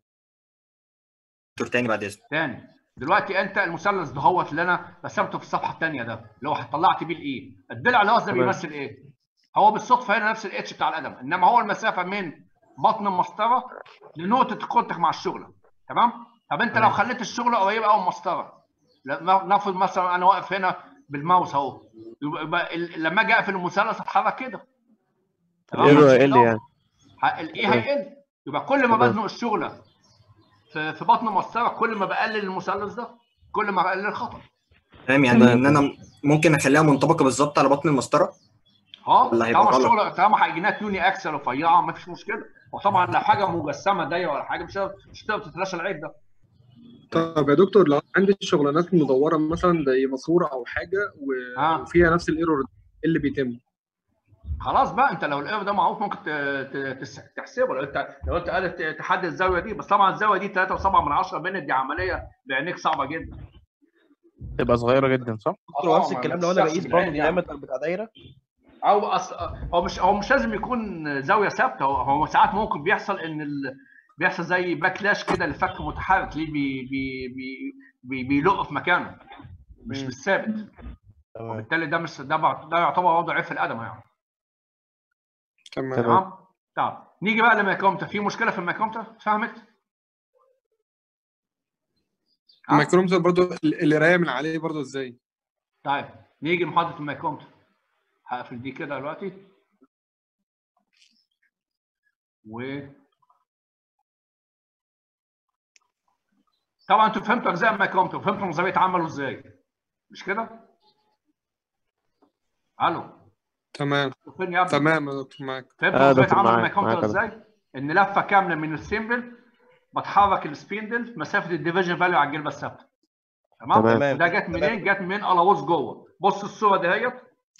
دكتور تاني بعد اذنك تاني دلوقتي انت المثلث دهوت اللي انا رسمته في الصفحه الثانيه ده اللي هو طلعت بيه الايه الضلع اللي هو ده تمام. بيمثل ايه هو بالصدفه هنا نفس الاتش بتاع القدم انما هو المسافه من بطن المسطره لنقطه الكونتاكت مع الشغله تمام طب انت لو تمام. خليت الشغله قريبه قوي من المسطره ل- نفرض مثلا انا واقف هنا بالماوس اهو يبقى ال- لما اجي اقفل المثلث اتحرك كده تمام؟ الايرور مش هيقل كده؟ يعني ه- الايه هيقل يبقى كل ما تمام. بزنق الشغله في في بطن المسطره كل ما بقلل المثلث ده كل ما بقلل الخطر تمام يعني ان انا ممكن اخليها منطبقه بالظبط على بطن المسطره اه ولا هيبقى طالما غلط؟ الشغل طالما هيجينات يوني اكسل رفيعه ما فيش مشكله وطبعا لو حاجه مجسمه دايره ولا حاجه مش هتقدر- مش هتقدر تتلاشى العيب ده طب يا دكتور لو عندي شغلانات مدوره مثلا زي ماسوره او حاجه و- آه. وفيها نفس الايرور ده، ايه اللي بيتم؟ خلاص بقى انت لو الايرور ده معروف ممكن ت- ت- تس- تحسبه لو انت لو انت قادر ت- تحدد الزاويه دي بس طبعا الزاويه دي 3.7 من 10 بين دي عمليه بعينيك صعبه جدا تبقى صغيره جدا صح؟ دكتور نفس ما الكلام لو انا بتشتغلش بقيس بالعين برضه يعني. الدايمتر بتاع دايره او أص... هو مش هو مش لازم يكون زاويه ثابته هو- هو ساعات ممكن بيحصل ان ال... بيحصل زي باكلاش كده لفك متحرك ليه بي... بي... بي... بي... بيلق في مكانه مش مم. مش ثابت تمام وبالتالي ده مش ده, بع- ده يعتبر برضه عيب في القدم يعني تمام تمام. تمام طب نيجي بقى للمايكرومتر في مشكله في المايكرومتر اتفهمت؟ ها؟ الميكرومتر برضو ال- القرايه من عليه برضو ازاي؟ طيب نيجي لمحاضره المايكرومتر هقفل دي كده دلوقتي و طبعا انتوا فهمتوا اجزاء المايكرومتر وفهمتوا نظريه عمله ازاي مش كده؟ الو تمام فين يا ابني؟ تمام يا دكتور معاك فهمت آه، نظريه دكتور عمل معاك- المايكرومتر معاك يا ازاي؟ ان لفه كامله من السيمبل بتحرك السبيندل مسافه الديفيجن فاليو على الجلبه الثابته تمام؟ تمام. تمام وده جت منين؟ جت من قلاووز جوه بص الصوره دهيت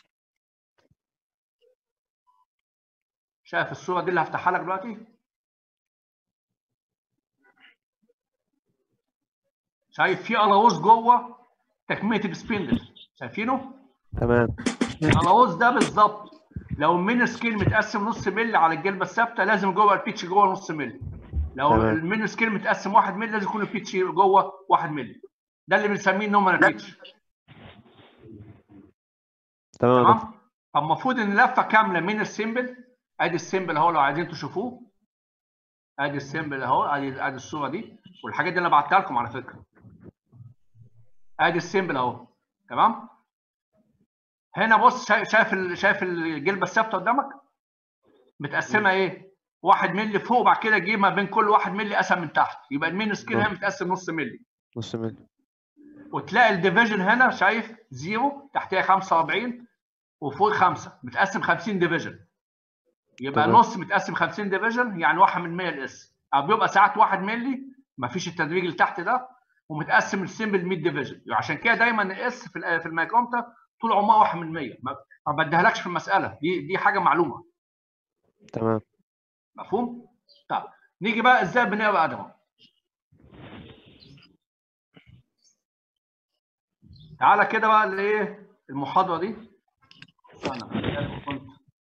شايف الصوره دي اللي هفتحها لك دلوقتي؟ شايف في قلاووز جوه تكمله السبيندل شايفينه؟ تمام القلاووز ده بالظبط لو المين سكيل متقسم نص مللي على الجلبه الثابته لازم جوه البيتش جوه نص مللي لو تمام. المين سكيل متقسم 1 مللي لازم يكون البيتش جوه 1 مللي ده اللي بنسميه نومينال بيتش تمام يا دكتور تمام فالمفروض ان لفه كامله من السيمبل ادي السيمبل اهو لو عايزين تشوفوه ادي السيمبل اهو ادي ادي الصوره دي والحاجات دي انا بعتها لكم على فكره ادي السيمبل اهو تمام هنا بص شايف شايف ال- شايف الجلبه الثابته قدامك متقسمه ايه؟ واحد مللي فوق وبعد كده جه ما بين كل واحد مللي قسم من تحت يبقى المين سكيل هنا متقسم نص مللي نص ملي وتلاقي الديفيجن هنا شايف زيرو تحتها 45 وفوق 5 متقسم 50 ديفيجن يبقى تمام. نص متقسم 50 ديفيجن يعني 1 من 100 الاس او بيبقى ساعات 1 مللي مفيش التدريج اللي تحت ده ومتقسم السيمبل 100 ديفيجن عشان كده دايما الاس في ال- في المايكرومتر طول عمرها 1 من 100 ما ما بديهالكش في المساله دي دي حاجه معلومه تمام مفهوم؟ طيب نيجي بقى ازاي بنقرا ادمه تعالى كده بقى لايه المحاضره دي استنى كنت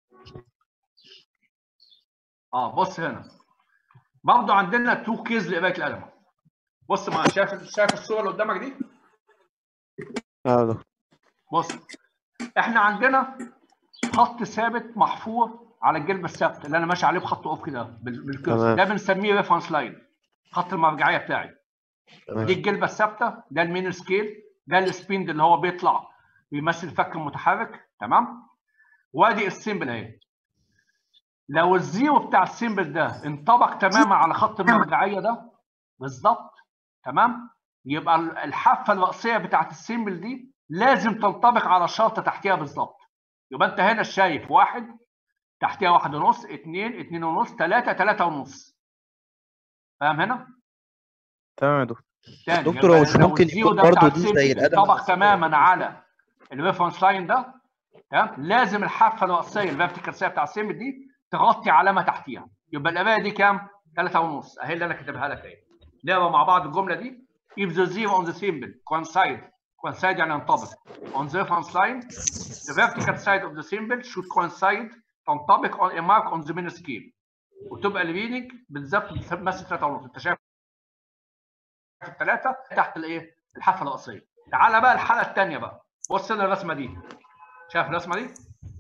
اه بص هنا برضه عندنا تو كيز لقرايه القلم بص معايا شايف شايف الصوره اللي قدامك دي اه يا دكتور بص احنا عندنا خط ثابت محفور على الجلبه الثابته اللي انا ماشي عليه بخط اوف كده بال- بالكرسي تمام. ده بنسميه ريفرنس لاين خط المرجعيه بتاعي تمام. دي الجلبه الثابته ده المين سكيل ده السبيند اللي هو بيطلع بيمثل فك المتحرك تمام وادي السيمبل اهي لو الزيرو بتاع السيمبل ده انطبق تماما على خط المرجعيه ده بالظبط تمام يبقى ال- الحافه الرئيسيه بتاعت السيمبل دي لازم تنطبق على الشرطه تحتها بالظبط يبقى انت هنا شايف واحد تحتها واحد ونص اثنين اثنين ونص ثلاثة ثلاثة ونص فاهم هنا؟ تمام يا دكتور تاني دكتور، يبقى هو مش لو ممكن الزيرو يكون ده برضو بتاع دي السيمبل زي القدم انطبق على تماما على الريفرنس لاين ده تمام لازم الحافه الرئيسيه الفيرتيكال سايد بتاع السيمبل دي تغطي علامه تحتيها يبقى القرايه دي كام؟ ثلاثة ونص اهي اللي انا كاتبها لك اهي نقرا مع بعض الجمله دي if the zero on the symbol coincide coincide يعني ينطبق on the reference line the vertical side of the symbol should coincide تنطبق on a mark on the main scale وتبقى الريدنج بالظبط بتمثل 3 ونص انت شايف الثلاثه تحت الايه؟ الحافه الرئيسيه تعالى بقى الحاله الثانيه بقى بص هنا الرسمه دي شايف الرسمه دي؟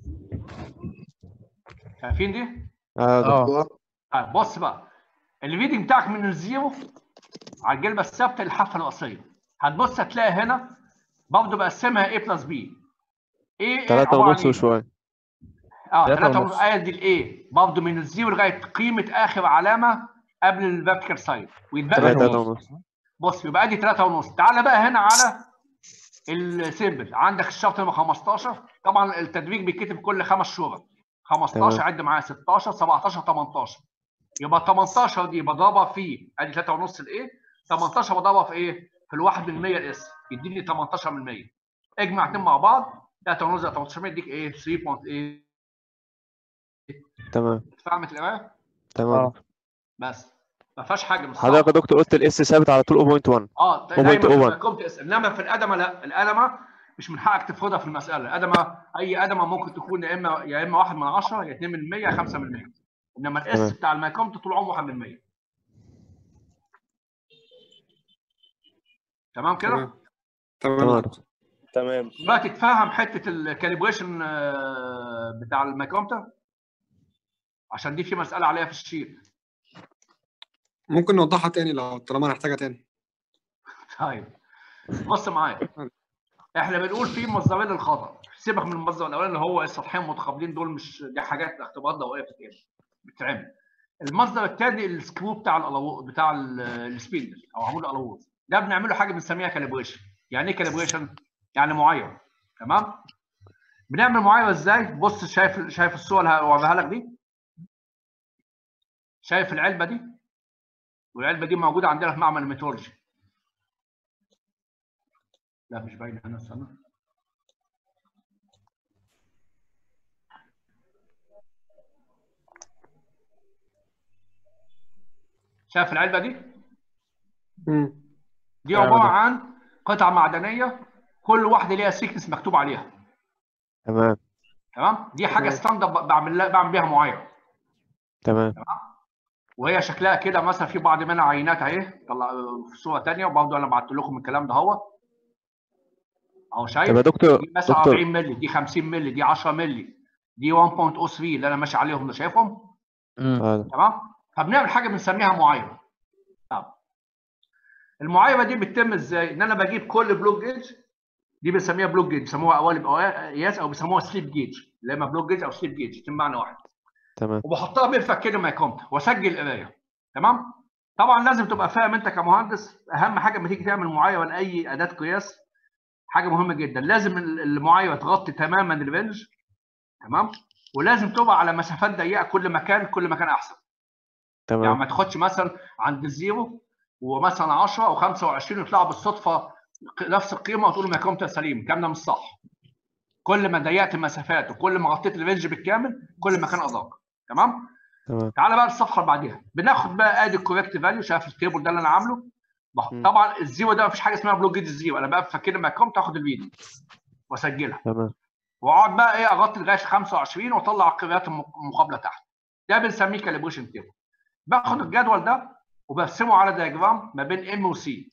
شايفين دي؟ اه يا دكتور اه طيب بص بقى الريدنج بتاعك من الزيرو على الجلبه الثابته للحافه الرئيسيه هتبص هتلاقي هنا برضه بقسمها A بلس B A ثلاثة عبارة عن ونص إيه؟ وشوية اه تلاتة 3 ونص. ونص ادي الايه برضه من الزيرو لغايه قيمه اخر علامه قبل الفيرتيكال سايد ويتبقى ثلاثة اتنين. ونص بص يبقى ادي 3 ونص تعالى بقى هنا على السيمبل عندك الشرط رقم 15 طبعا التدريج بيتكتب كل خمس شهور 15 تمام. عد معايا 16 17 18 يبقى 18 دي بضربها في ادي 3 ونص الايه 18 بضربها في ايه؟ في الواحد من 100 الاس يديني 18 من 100 اجمع اتنين مع بعض 3 ونص زائد 18 يديك ايه 3.8 تمام فهمت القرايه؟ تمام اه بس ما فيهاش حاجه مش حضرتك يا صعبة. دكتور قلت الاس ثابت على طول 0.1 اه هو دايما بوينت في أول. مفهوم تقس- انما في الادمه لا الادمه مش من حقك تفرضها في المساله الادمه اي ادمه ممكن تكون يا اما يا اما 1 من 10 يا 2 من 100 يا 5 من 100 انما الاس تمام. بتاع المايكوم طول عمره 1 من 100 تمام كده؟ تمام تمام تمام يا دكتور تمام دلوقتي تفهم حته الكاليبريشن بتاع المايكومتر عشان دي في مساله عليها في الشيت ممكن نوضحها تاني لو طالما هنحتاجها تاني طيب بص معايا احنا بنقول في مصدرين للخطا سيبك من المصدر الاولاني اللي هو السطحين المتقابلين دول مش دي حاجات اختبارات ضوئيه بتتعمل بتتعمل المصدر الثاني السكرو بتاع الالو بتاع ال- السبيندل او عمود الالوز ده بنعمله حاجه بنسميها كاليبريشن يعني ايه كاليبريشن يعني معايره تمام بنعمل معايره ازاي بص شايف شايف الصور اللي هوريها لك دي شايف العلبه دي والعلبه دي موجوده عندنا في معمل الميتولوجي لا مش باينه هنا استنى شايف العلبه دي؟ مم. دي تمام. عباره عن قطع معدنيه كل واحده ليها سيكنس مكتوب عليها تمام تمام؟ دي حاجه تمام. ستاندرد بعمل لها بعمل بيها معايره تمام وهي شكلها كده مثلا في بعض منها عينات اهي طلع في صوره ثانيه وبرضه انا بعت لكم الكلام ده اهو اهو شايف طب يا دكتور دي مثلا دكتور 40 مللي دي 50 مللي دي 10 مللي دي 1.03 اللي انا ماشي عليهم ده شايفهم امم آه. تمام فبنعمل حاجه بنسميها معايره طب المعايره دي بتتم ازاي ان انا بجيب كل بلوك جيج دي بنسميها بلوك جيج بيسموها قوالب قياس او بيسموها سليب جيج اللي اما بلوك جيج او سليب جيج الاثنين معنى واحد تمام وبحطها بين فكين المايكومتر واسجل قرايه تمام طبعا لازم تبقى فاهم انت كمهندس اهم حاجه لما تيجي تعمل معايره لاي اداه قياس حاجه مهمه جدا لازم ال- المعايره تغطي تماما الرينج تمام ولازم تبقى على مسافات ضيقه كل مكان كل مكان احسن يعني تمام ما تاخدش مثلا عند الزيرو ومثلا 10 او 25 يطلعوا بالصدفه ق- نفس القيمه وتقول مايكرومتر سليم الكلام ده مش صح كل ما ضيقت المسافات وكل ما غطيت الرينج بالكامل كل ما كان ادق تمام تمام تعالى بقى للصفحه اللي بعديها بناخد بقى ادي الكوريكت فاليو شايف التيبل ده اللي انا عامله بح- مم. طبعا الزيرو ده مفيش حاجه اسمها بلوك جيت الزيرو انا بقى فاكر ما كنت اخد الفيديو واسجلها تمام واقعد بقى ايه اغطي لغايه 25 واطلع القراءات الم- المقابله تحت ده بنسميه كاليبريشن تيبل باخد الجدول ده وبرسمه على دياجرام ما بين ام وسي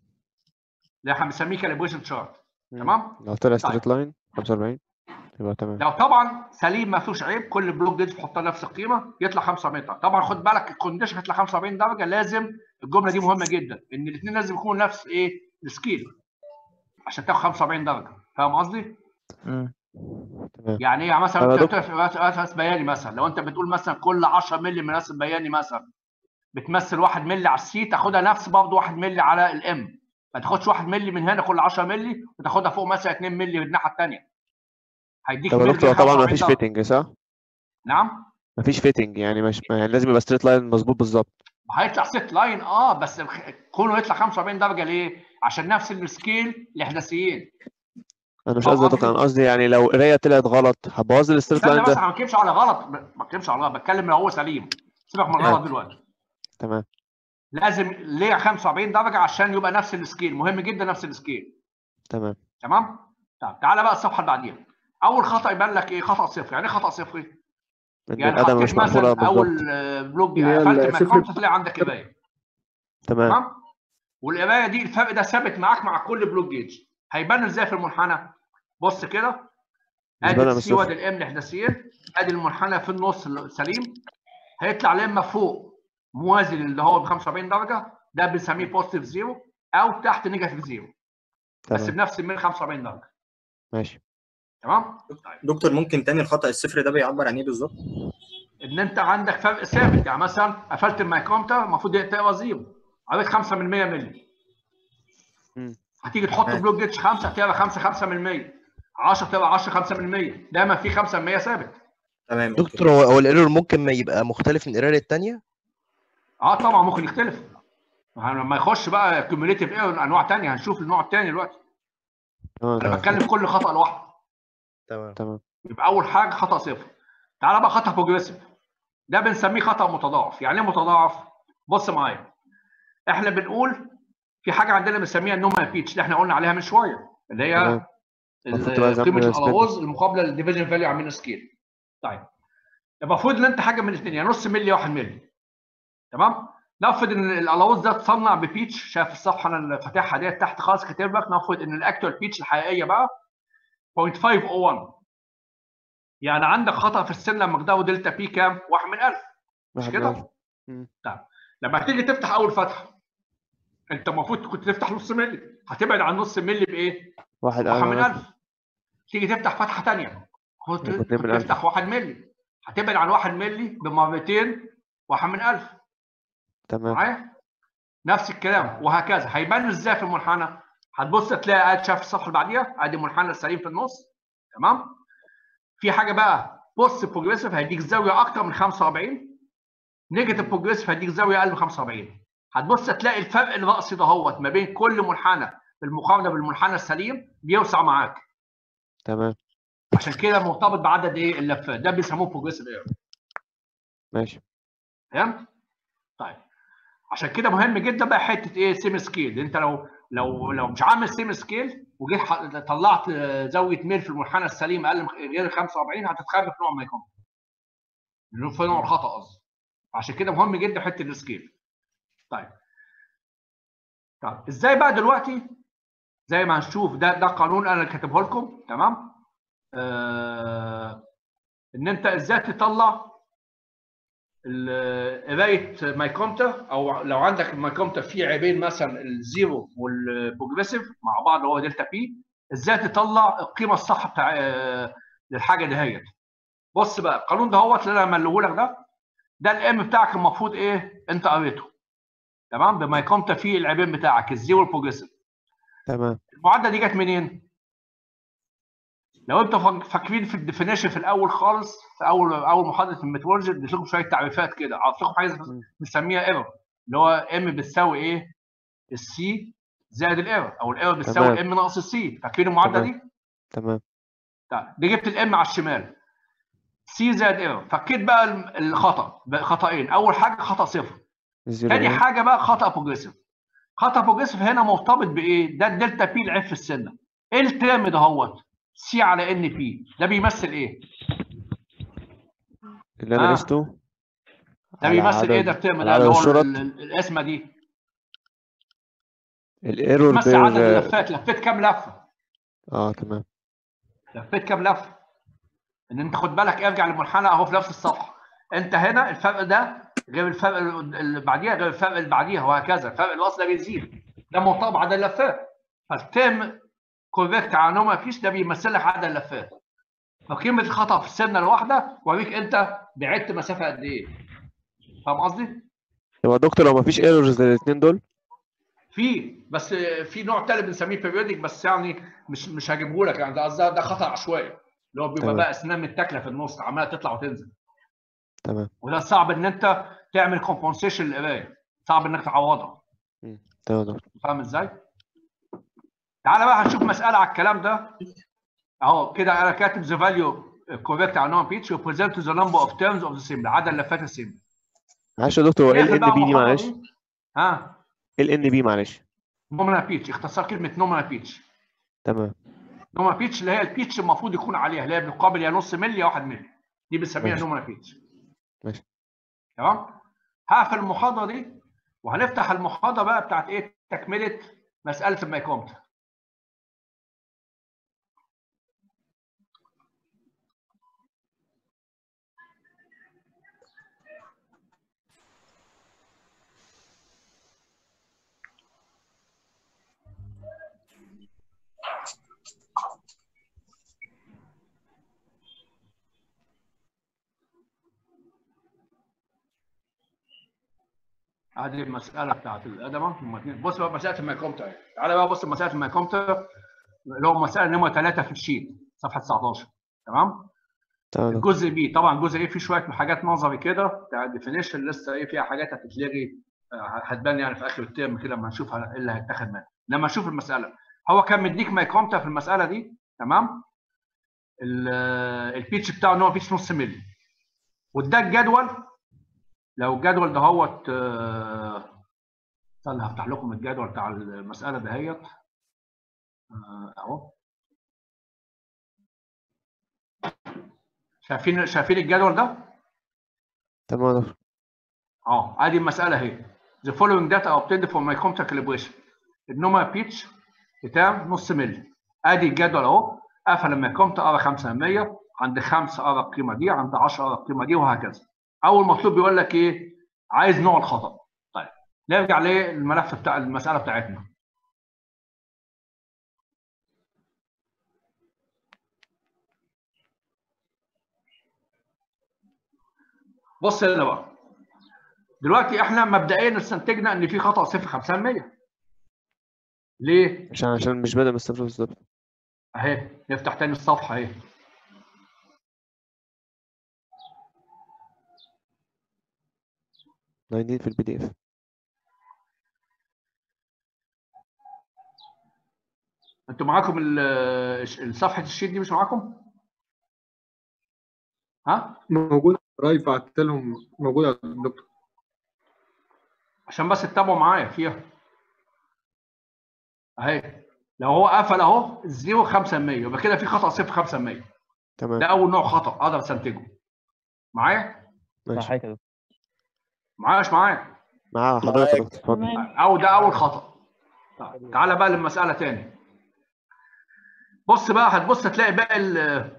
اللي احنا بنسميه كاليبريشن شارت مم. تمام لو طلع ستريت لاين 45 يبقى تمام لو طبعا سليم ما فيهوش عيب كل بلوك جيت بحطها نفس القيمه يطلع 45 درجه طبعا خد بالك الكونديشن هيطلع 45 درجه لازم الجمله دي مهمه جدا ان الاثنين لازم يكونوا نفس ايه السكيل عشان تاخد 45 درجه فاهم قصدي؟ تمام يعني ايه يعني مثلا طب يا انت دكتور. بتقول اساس بياني مثلا لو انت بتقول مثلا كل 10 مللي من اساس بياني مثلا بتمثل 1 مللي على السي تاخدها نفس برضه 1 مللي على الام ما تاخدش 1 مللي من هنا كل 10 مللي وتاخدها فوق مثلا 2 مللي من الناحيه الثانيه هيديك طب يا مللي دكتور طبعا ما 45 فيش درجة. فيتنج صح؟ نعم ما فيش فيتنج يعني مش يعني لازم يبقى ستريت لاين مظبوط بالظبط هيطلع ست لاين اه بس كونه يطلع 45 درجه ليه؟ عشان نفس السكيل الاحداثيين انا مش فاهم قصدي يا دكتور انا قصدي يعني لو قرايه طلعت غلط هبوظ الستريت استنى لاين بس ده ما بتكلمش على غلط ما بتكلمش على غلط بتكلم لو هو سليم سيبك من الغلط تمام. دلوقتي تمام لازم ليه 45 درجه عشان يبقى نفس السكيل مهم جدا نفس السكيل تمام تمام؟ طب تعالى بقى الصفحه اللي بعديها اول خطا يبان لك ايه خطا صفر يعني ايه خطا صفر ان يعني القدم مش حطيت مقفوله مثلا اول بالظبط آه، بلوك اللي هي قفلت الصفر- المكان تلاقي عندك قرايه تمام تمام والقرايه دي الفرق ده ثابت معاك مع كل بلوك جيج هيبان ازاي في المنحنى بص كده ادي بالنسبة لنا السي وادي بالصفر. الام الاحداثيين ادي المنحنى في النص سليم هيطلع لا اما فوق موازي اللي هو ب 45 درجه ده بنسميه بوزيتيف زيرو او تحت نيجاتيف زيرو بس تمام بنفس ال 145 درجه ماشي تمام دكتور ممكن تاني الخطأ الصفر ده بيعبر عن ايه بالظبط؟ ان انت عندك فرق ثابت يعني مثلا قفلت المايكرومتر المفروض تقرا زيرو قريت 5 من 100 مللي مم. هتيجي تحط ماشي. بلوك جيتش 5 تقرا 5 5 من 100 10 تقرا 10 5 من 100 دايما في 5 من 100 ثابت تمام أوكي. دكتور هو هو الايرور ممكن ما يبقى مختلف من القرايه للتانيه اه طبعا ممكن يختلف لما يخش بقى كوميوليتيف ايرور انواع ثانيه هنشوف النوع الثاني دلوقتي تمام انا بتكلم كل خطا لوحده تمام تمام يبقى اول حاجه خطا صفر تعالى بقى خطا بروجريسيف ده بنسميه خطا متضاعف يعني ايه متضاعف بص معايا احنا بنقول في حاجه عندنا بنسميها النوما بيتش اللي احنا قلنا عليها من شويه اللي هي تمام. المفروض تبقى ال- زي قيمه ما سمعت. الالغاز المقابله للديفيجن فاليو عاملين سكيل طيب المفروض ان انت حاجه من الاثنين يا نص ملي يا 1 ملي تمام نفرض ان الالغاز ده اتصنع ببيتش شايف الصفحه انا اللي فاتحها ديت تحت خالص كاتب لك نفرض ان الاكتوال بيتش الحقيقيه بقى 0.501 يعني عندك خطا في السن مقداره دلتا بي كام؟ 1 من 1000 مش واحد كده؟ من ألف. مم. لما تيجي تفتح اول فتحه انت المفروض كنت تفتح نص ملي هتبعد عن نص ملي بايه؟ واحد 1 من ألف. 1000 تيجي تفتح فتحه ثانيه كنت يبقى اتنين من كنت ألف. تفتح 1 ملي هتبعد عن 1 ملي بمرتين 1 من 1000 تمام معايا؟ نفس الكلام وهكذا هيبان ازاي في المنحنى؟ هتبص تلاقي قاعد شايف الصفحه اللي بعديها ادي المنحنى السليم في النص تمام؟ في حاجه بقى بص بروجريسيف هيديك زاويه اكتر من 45 نيجاتيف بروجريسيف هيديك زاويه اقل من 45 هتبص تلاقي الفرق الرأسي دهوت ما بين كل منحنى بالمقارنه بالمنحنى السليم بيوسع معاك تمام عشان كده مرتبط بعدد ايه اللفات ده بيسموه بروجريسيف ايرور ماشي فهمت؟ طيب عشان كده مهم جدا بقى حته ايه سيم سكيل انت لو لو لو مش عامل سيم سكيل وجيت ح- طلعت آه، زاويه ميل في المنحنى السليم اقل من غير 45 هتتخرج في نوع ما يكون اللي هو في نوع الخطا قصدي عشان كده مهم جدا حته السكيل طيب طيب ازاي بقى دلوقتي زي ما هنشوف ده ده قانون انا كاتبه لكم تمام آه ان انت ازاي تطلع ال- قرايه مايكرومتر او لو عندك المايكرومتر فيه عيبين مثلا الزيرو والبروجريسيف مع بعض اللي هو دلتا بي ازاي تطلع القيمه الصح بتاع آه، للحاجه دهيت بص بقى القانون ده هو اللي انا مليه لك ده ده الام بتاعك المفروض ايه انت قريته تمام بمايكرومتر فيه العيبين بتاعك الزيرو والبروجريسيف تمام المعادله دي جت منين؟ لو انتوا فاك- فاكرين في الديفينيشن في الاول خالص في اول اول محاضره الميترولوجي اديت لكم شويه تعريفات كده عرفت لكم حاجه بنسميها ايرور اللي هو ام بتساوي ايه؟ السي زائد الايرور او الايرور بتساوي تمام. ام ناقص السي فاكرين المعادله تمام. دي؟ تمام طيب دي جبت الام على الشمال سي زائد ايرور فكيت بقى الم- الخطا بقى خطأين اول حاجه خطا صفر الزيرو تاني إيه؟ حاجه بقى خطا بروجريسيف خطأ بروجريسيف هنا مرتبط بايه؟ ده الدلتا بي العيب في السنه ايه الترم ده هوت؟ سي على ان بي ده بيمثل ايه؟ اللي انا آه. قسته ده على بيمثل ايه عدد- ده الترم على ده اللي عدد هو الشرط ال- ال- القسمه دي الايرور بيمثل عدد بير اللفات لفيت كام لفه؟ اه تمام لفيت كام لفه؟ ان انت خد بالك ارجع للمنحنى اهو في نفس الصفحه انت هنا الفرق ده غير الفرق اللي بعديها غير الفرق اللي بعديها وهكذا الفرق الاصل ده بيزيد ده مرتبط بعدد اللفات فالترم كوريكت على نوما فيش ده بيمثل لك عدد اللفات فقيمه الخطا في السنه الواحده وريك انت بعدت مسافه قد ايه فاهم قصدي؟ هو يا دكتور لو مفيش ايرورز للاثنين دول في بس في نوع تالت بنسميه بيريودك بس يعني مش مش هجيبه لك يعني ده قصدي ده خطا عشوائي اللي هو بيبقى تمام. بقى اسنان متاكله في النص عماله تطلع وتنزل تمام وده صعب ان انت تعمل كومبنسيشن للقرايه صعب انك تعوضها تمام يا دكتور فاهم ازاي؟ تعالى بقى هنشوف مساله على الكلام ده اهو كده انا كاتب ذا فاليو كوريكت على نوع بيتش وبريزنت ذا نمبر اوف تيرمز اوف ذا سيمبل عدد لفات السيمبل معلش يا دكتور هو ايه نقفل ال بقى ان بي دي المحاضرة معلش دي. ها ايه ال ان بي معلش نومنا بيتش اختصار كلمه نومنا بيتش تمام نوما بيتش اللي هي البيتش المفروض يكون عليها اللي هي بالقابل يا نص ملي يا 1 ملي دي بنسميها ماشي. نومنا بيتش ماشي تمام هقفل المحاضره دي وهنفتح المحاضره بقى بتاعت ايه تكمله مساله المايكومتر ادي المساله بتاعت الادمه هم اتنين بص بقى مساله المايكومتر اهي. تعالى بقى بص مساله المايكومتر اللي هو مساله نمره 3 في الشيت صفحه 19 تمام تمام يا دكتور. الجزء بي طبعا الجزء ايه فيه شويه حاجات نظري كده بتاع الديفينيشن لسه ايه فيها حاجات هتتلغي آه، هتبان يعني في اخر الترم كده لما نشوف ايه اللي هيتاخد منها لما نشوف المساله هو كان مديك مايكومتر في المساله دي تمام ال- البيتش بتاعه ان هو بيتش نص ملي واداك جدول لو الجدول ده هوت آه، استنى هفتح لكم الجدول بتاع المساله دهيت آه، اهو شايفين شايفين الجدول ده؟ تمام يا دكتور اه ادي المساله اهي the following data obtained from my computer calibration النوما بيتش بتاع نص ملي ادي الجدول اهو قفل لما الكمبيوتر قرا 5% عند 5 قرا القيمه دي عند 10 قرا القيمه دي وهكذا اول مطلوب بيقول لك ايه عايز نوع الخطا طيب نرجع للملف بتاع المساله بتاعتنا بص هنا بقى دلوقتي احنا مبدئيا استنتجنا ان في خطا 0.5% ليه؟ عشان عشان مش بادئ من الصفر بالظبط اهي نفتح تاني الصفحه اهي ناينتين في البي دي اف انتوا معاكم ال- صفحه الشيت دي مش معاكم؟ ها؟ موجود درايف بعت لهم موجود يا دكتور عشان بس تتابعوا معايا فيها اهي لو هو قفل اهو 0.5% يبقى كده في خطا 0.5% تمام ده اول نوع خطا اقدر استنتجه معايا؟ ماشي معاك يا دكتور معايا مش معايا؟ مع حضرتك يا دكتور اتفضل او ده اول خطا طيب، تعالى بقى للمساله تاني بص بقى هتبص هتلاقي باقي ال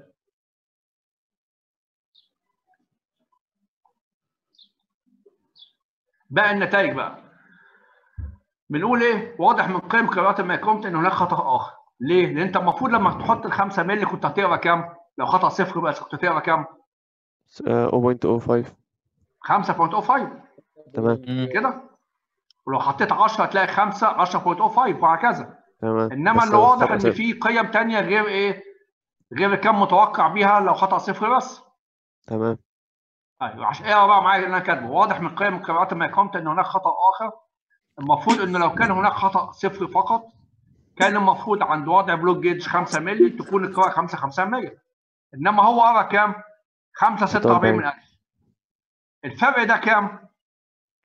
باقي النتائج بقى بنقول ايه واضح من قيم قراءات الميكرومت ان هناك خطا اخر ليه؟ لان انت المفروض لما تحط ال 5 مللي كنت هتقرا كام؟ لو خطا صفر بس كنت هتقرا كام؟ آه، 0.05 5.05 تمام كده ولو حطيت 10 هتلاقي 5 10.05 وهكذا تمام انما بس اللي واضح خطأ ان صفر. في قيم تانية غير ايه غير اللي كان متوقع بيها لو خطا صفر بس تمام ايوه عشان ايه بقى معايا اللي انا كاتبه واضح من قيم قراءات الميكرومت ان هناك خطا اخر المفروض ان لو كان هناك خطا صفر فقط كان المفروض عند وضع بلوك جيج 5 مللي تكون القراءه 5 500 انما هو قرا كام 5 46 من 1000 الفرق ده كام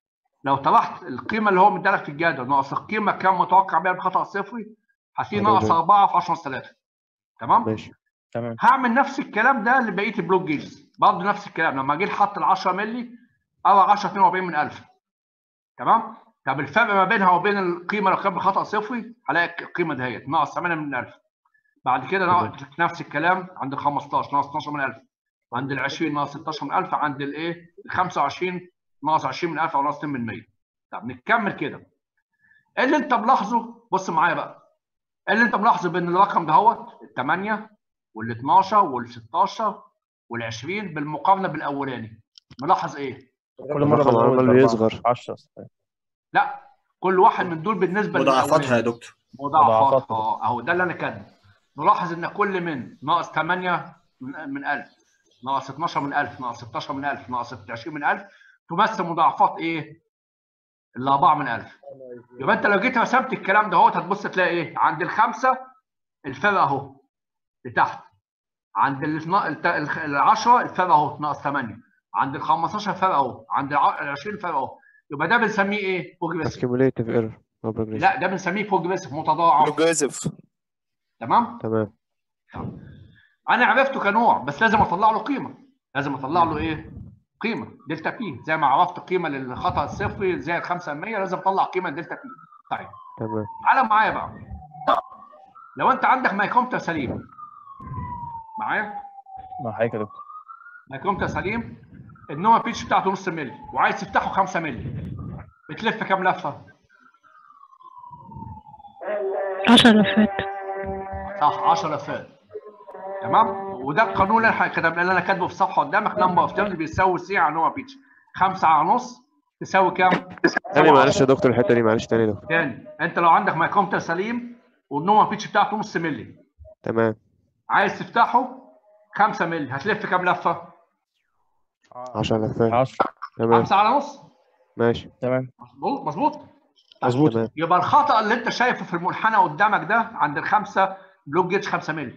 لو طرحت القيمه اللي هو مدالك في الجدول ناقص القيمه كام متوقع بيها بخطا صفري هتلاقي أربعة ناقص جنيه. 4 في 10 3 تمام ماشي تمام هعمل نفس الكلام ده لبقيه البلوك جيجز برضه نفس الكلام لما اجي حط ال 10 مللي او 10 42 من 1000 تمام طب الفرق ما بينها وبين القيمه لو كانت بخطا صفري هلاقي القيمه دهيت ناقص 8 من 1000 بعد كده ناقص نفس الكلام عند ال 15 ناقص 12 من 1000 عند ال 20 ناقص 16 من 1000 عند الايه ال 25 ناقص 20 من 1000 او ناقص 2 من 100 طب نكمل كده ايه اللي انت ملاحظه بص معايا بقى ايه اللي انت ملاحظه بين الرقم دهوت ال 8 وال 12 وال 16 وال 20 بالمقارنه بالاولاني ملاحظ ايه؟ كل مره الرقم بزود عمال أربعة. بيصغر 10 لا كل واحد من دول بالنسبه مضاعفاتها يا للأولاني. دكتور مضاعفات مضاعفاتها. اه اهو ده اللي انا كاتبه نلاحظ ان كل من ناقص 8 من من 1000 ناقص 12 من 1000 ناقص 16 من 1000 ناقص 20 من 1000 تمثل مضاعفات ايه؟ الاربعه من 1000 يبقى انت لو جيت رسمت الكلام ده اهوت هتبص تلاقي ايه؟ عند الخمسه الفرق اهو لتحت عند ال 10 الفرق اهو ناقص 8 عند ال 15 الفرق اهو عند ال 20 الفرق اهو يبقى ده بنسميه ايه؟ بروجريسيف accumulative error أو progressive لا ده بنسميه بروجريسيف متضاعف بروجريسيف تمام؟ تمام انا عرفته كنوع بس لازم اطلع له قيمه لازم اطلع له ايه قيمه دلتا بي زي ما عرفت قيمه للخطا الصفري زائد 5% لازم اطلع قيمه دلتا بي طيب تمام تعالى معايا بقى لو انت عندك مايكرومتر سليم معايا مع حضرتك يا دكتور مايكرومتر سليم النوع بيتش بتاعته نص مللي وعايز تفتحه 5 مللي بتلف كام لفه 10 لفات صح 10 لفات تمام وده القانون اللي احنا كتب اللي انا كاتبه في الصفحه قدامك نمبر اوف تيرنز بيساوي سي على نوع بيتش 5 على نص تساوي كام؟ تاني معلش يا دكتور الحته دي معلش تاني يا دكتور تاني انت لو عندك مايكرومتر سليم والنوع بيتش بتاعته نص مللي تمام عايز تفتحه 5 مللي هتلف كام لفه؟ 10 لفات 10 تمام 5 على نص ماشي تمام مظبوط مظبوط مظبوط تمام يبقى الخطا اللي انت شايفه في المنحنى قدامك ده عند الخمسه بلوك جيتش 5 مللي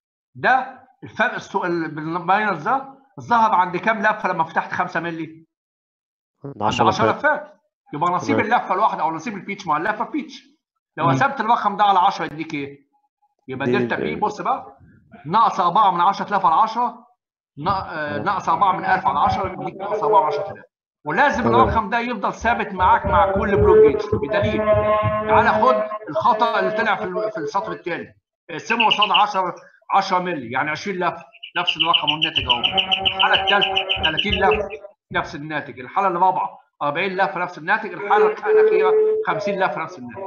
ده الفرق السوق بالماينس ده ظهر عند كام لفه لما فتحت 5 مللي؟ عند 10 10 لفات لفات يبقى نصيب تمام. اللفه الواحده او نصيب البيتش مع اللفه بيتش لو مم. قسمت الرقم ده على 10 يديك ايه؟ يبقى دي دلتا ال- بي بص بقى ناقص 4 من 10000 على 10 نا- آه، ناقص 4 من 1000 على 10 يديك ناقص 4 من 10000 ولازم تمام. الرقم ده يفضل ثابت معاك مع كل بلوك جيج بدليل تعالى خد الخطا اللي طلع في ال- في السطر الثاني اقسمه قصاد 10 10 مللي يعني 20 لفه نفس الرقم والناتج اهو الحاله الثالثه 30 لفه نفس الناتج الحاله الرابعه 40 لفه نفس الناتج الحاله الاخيره 50 لفه نفس الناتج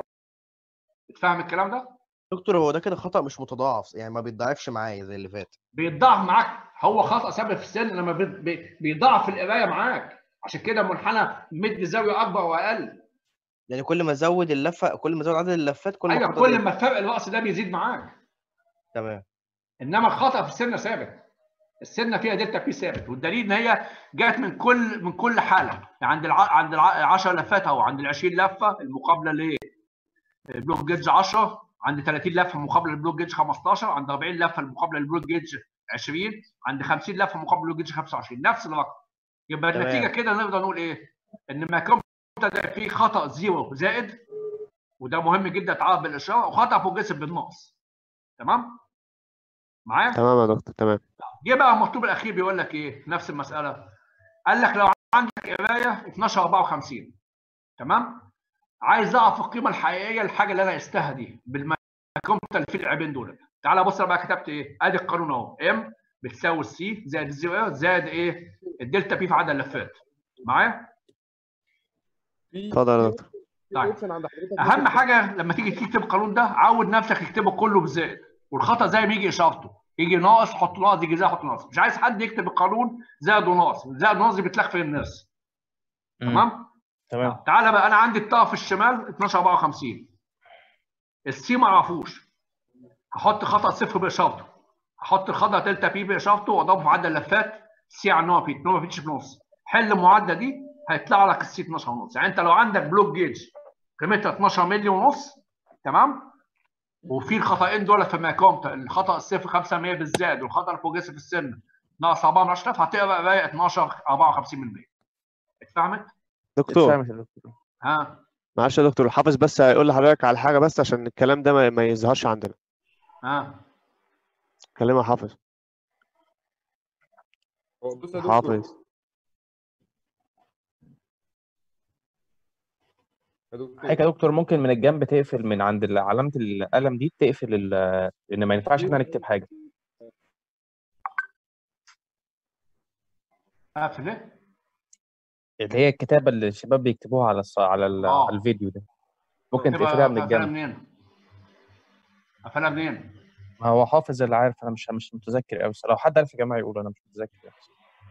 تفهم الكلام ده؟ دكتور هو ده كده خطأ مش متضاعف يعني ما بيتضاعفش معايا زي اللي فات بيتضاعف معاك هو خطا ثابت في السن لما بي- بي- بيضاعف في القرايه معاك عشان كده منحنى مد زاويه اكبر واقل يعني كل ما ازود اللفه كل ما ازود عدد اللفات كل ما ايوه الخطأ كل ده- ما الفرق الراس ده بيزيد معاك تمام انما الخطا في السنه ثابت السنه فيها دلتا بي ثابت والدليل ان هي جت من كل من كل حاله يعني عند الع... عند ال 10 لفات او عند ال 20 لفه المقابله ل بلوك جيج 10 عند 30 لفه مقابله لبلوك جيج 15 عند 40 لفه المقابله لبلوك جيج 20 عند 50 لفه مقابله لبلوك جيج 25 نفس الرقم يبقى تمام. النتيجه كده نقدر نقول ايه؟ ان ما كنت ده فيه خطا زيرو زائد وده مهم جدا تعرف بالاشاره وخطا بروجريسيف بالنقص تمام؟ معايا؟ تمام يا دكتور تمام جه بقى المطلوب الاخير بيقول لك ايه نفس المساله قال لك لو عندك قرايه 12 54 تمام عايز اعرف القيمه الحقيقيه للحاجه اللي انا قستها دي بالكمبيوتر اللي فيه العيبين دول تعالى بص أنا بقى كتبت ايه ادي القانون اهو ام بتساوي السي زائد الزيرو زائد ايه الدلتا بي في عدد اللفات معايا اتفضل يا دكتور في اوبشن عند حضرتك اهم حاجه لما تيجي تكتب القانون ده عود نفسك اكتبه كله بزائد والخطا زي ما يجي اشارته يجي ناقص حط ناقص يجي زائد حط ناقص مش عايز حد يكتب القانون زائد وناقص زائد وناقص دي بتلخفي الناس تمام تمام تعالى بقى انا عندي الطرف الشمال 12 54 السي ما اعرفوش هحط خطا صفر باشارته هحط الخطا دلتا بي باشارته واضافه في عدد اللفات سي على نوع بي نوع بيتش بنص حل المعادله دي هيطلع لك السي 12 ونص يعني انت لو عندك بلوك جيج قيمتها 12 مللي ونص تمام وفي الخطأين دول في ماكومتا الخطأ الصفر 5 بالزائد والخطأ البروجريسيف في السن ناقص 4 من 10 هتقرا قرايه 12 54 اتفهمت؟ دكتور اتفهمت يا دكتور ها معلش يا دكتور الحافظ بس هيقول لحضرتك على حاجه بس عشان الكلام ده ما, ما يظهرش عندنا ها كلمها حافظ هو بص يا دكتور حافظ يا دكتور حضرتك يا دكتور ممكن من الجنب تقفل من عند ال- علامة القلم دي تقفل ال- لأن ما ينفعش احنا نكتب حاجة اقفل ايه؟ اللي هي الكتابة اللي الشباب بيكتبوها على الص... على ال... اه على الفيديو ده ممكن تبقى تقفلها من قفلها الجنب منين؟ قفلها منين؟ ما هو حافظ اللي عارف انا مش مش متذكر قوي لو حد عارف يا جماعة يقول انا مش متذكر أوي.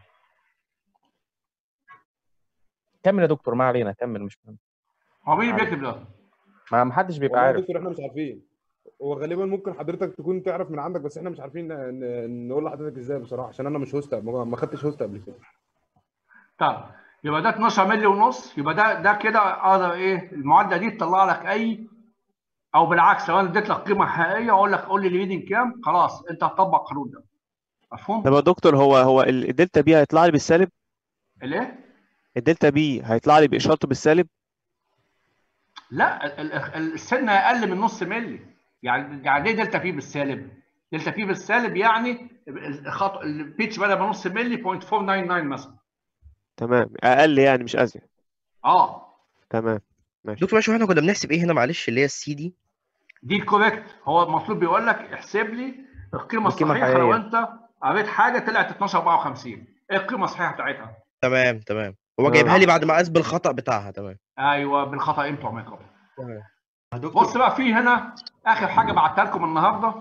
كمل يا دكتور ما علينا كمل مش مهم هو مين اللي عارف. بيكتب ده؟ ما ما حدش بيبقى والله يا عارف دكتور احنا مش عارفين هو غالبا ممكن حضرتك تكون تعرف من عندك بس احنا مش عارفين ن- ن- نقول لحضرتك ازاي بصراحه عشان انا مش هوست ما ما خدتش هوست قبل كده طب يبقى ده 12 مللي ونص يبقى ده ده كده اقدر ايه المعادله دي تطلع لك اي او بالعكس لو انا اديت لك قيمه حقيقيه اقول لك قول لي الريدنج كام خلاص انت هتطبق القانون ده مفهوم؟ طب يا دكتور هو هو ال- الدلتا بي هيطلع لي بالسالب الايه؟ الدلتا بي هيطلع لي باشارته بالسالب لا ال- ال- السن اقل من نص مللي يعني يعني ايه دلتا بي بالسالب؟ دلتا بي بالسالب يعني الخط البيتش بدل ما نص مللي 0.499 مثلا تمام اقل يعني مش ازيد اه تمام ماشي دكتور ماشي احنا كنا بنحسب ايه هنا معلش اللي هي السي دي دي الكوريكت هو المفروض بيقول لك احسب لي القيمه القيمة الصحيحه لو الحقيقية. انت قريت حاجه طلعت 1254 ايه القيمه الصحيحه بتاعتها؟ تمام تمام هو تمام. جايبها لي بعد ما اثبت الخطأ بتاعها تمام ايوه بالخطا بتوع ما قبل تمام يا دكتور بص بقى في هنا اخر حاجه بعتها لكم النهارده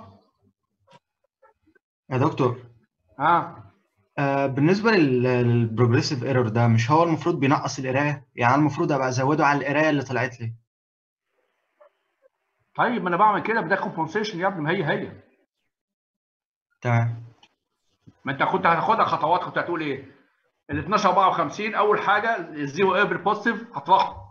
يا دكتور ها آه بالنسبه للبروجريسيف ايرور ده مش هو المفروض بينقص القرايه يعني أنا المفروض ابقى ازوده على القرايه اللي طلعت لي طيب ما انا بعمل كده بده كومبنسيشن يا ابني ما هي هي تمام ما انت كنت هتاخدها خطوات كنت هتقول ايه؟ ال 1254 اول حاجه الزيرو اير بالبوزيتيف هطرحه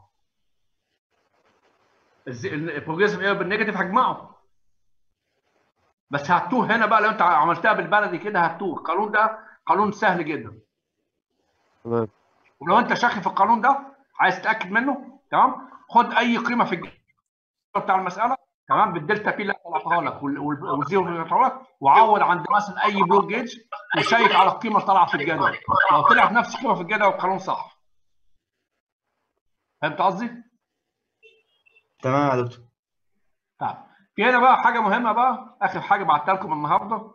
البروجريسيف اير بالنيجاتيف هجمعه بس هتوه هنا بقى لو انت عملتها بالبلدي كده هتوه القانون ده قانون سهل جدا تمام ولو انت شاكك في القانون ده عايز تتاكد منه تمام خد اي قيمه في الجدول بتاع المساله تمام بالدلتا بي اللي أنا طلعتها لك وال- وال- والزيرو اللي طلعتها لك وعوض عند مثلا اي بلوك جيج وشيك على القيمه اللي طالعه في الجدول لو طلعت نفس القيمه في الجدول القانون صح فهمت قصدي؟ تمام يا دكتور طيب في هنا بقى حاجه مهمه بقى اخر حاجه بعتها لكم النهارده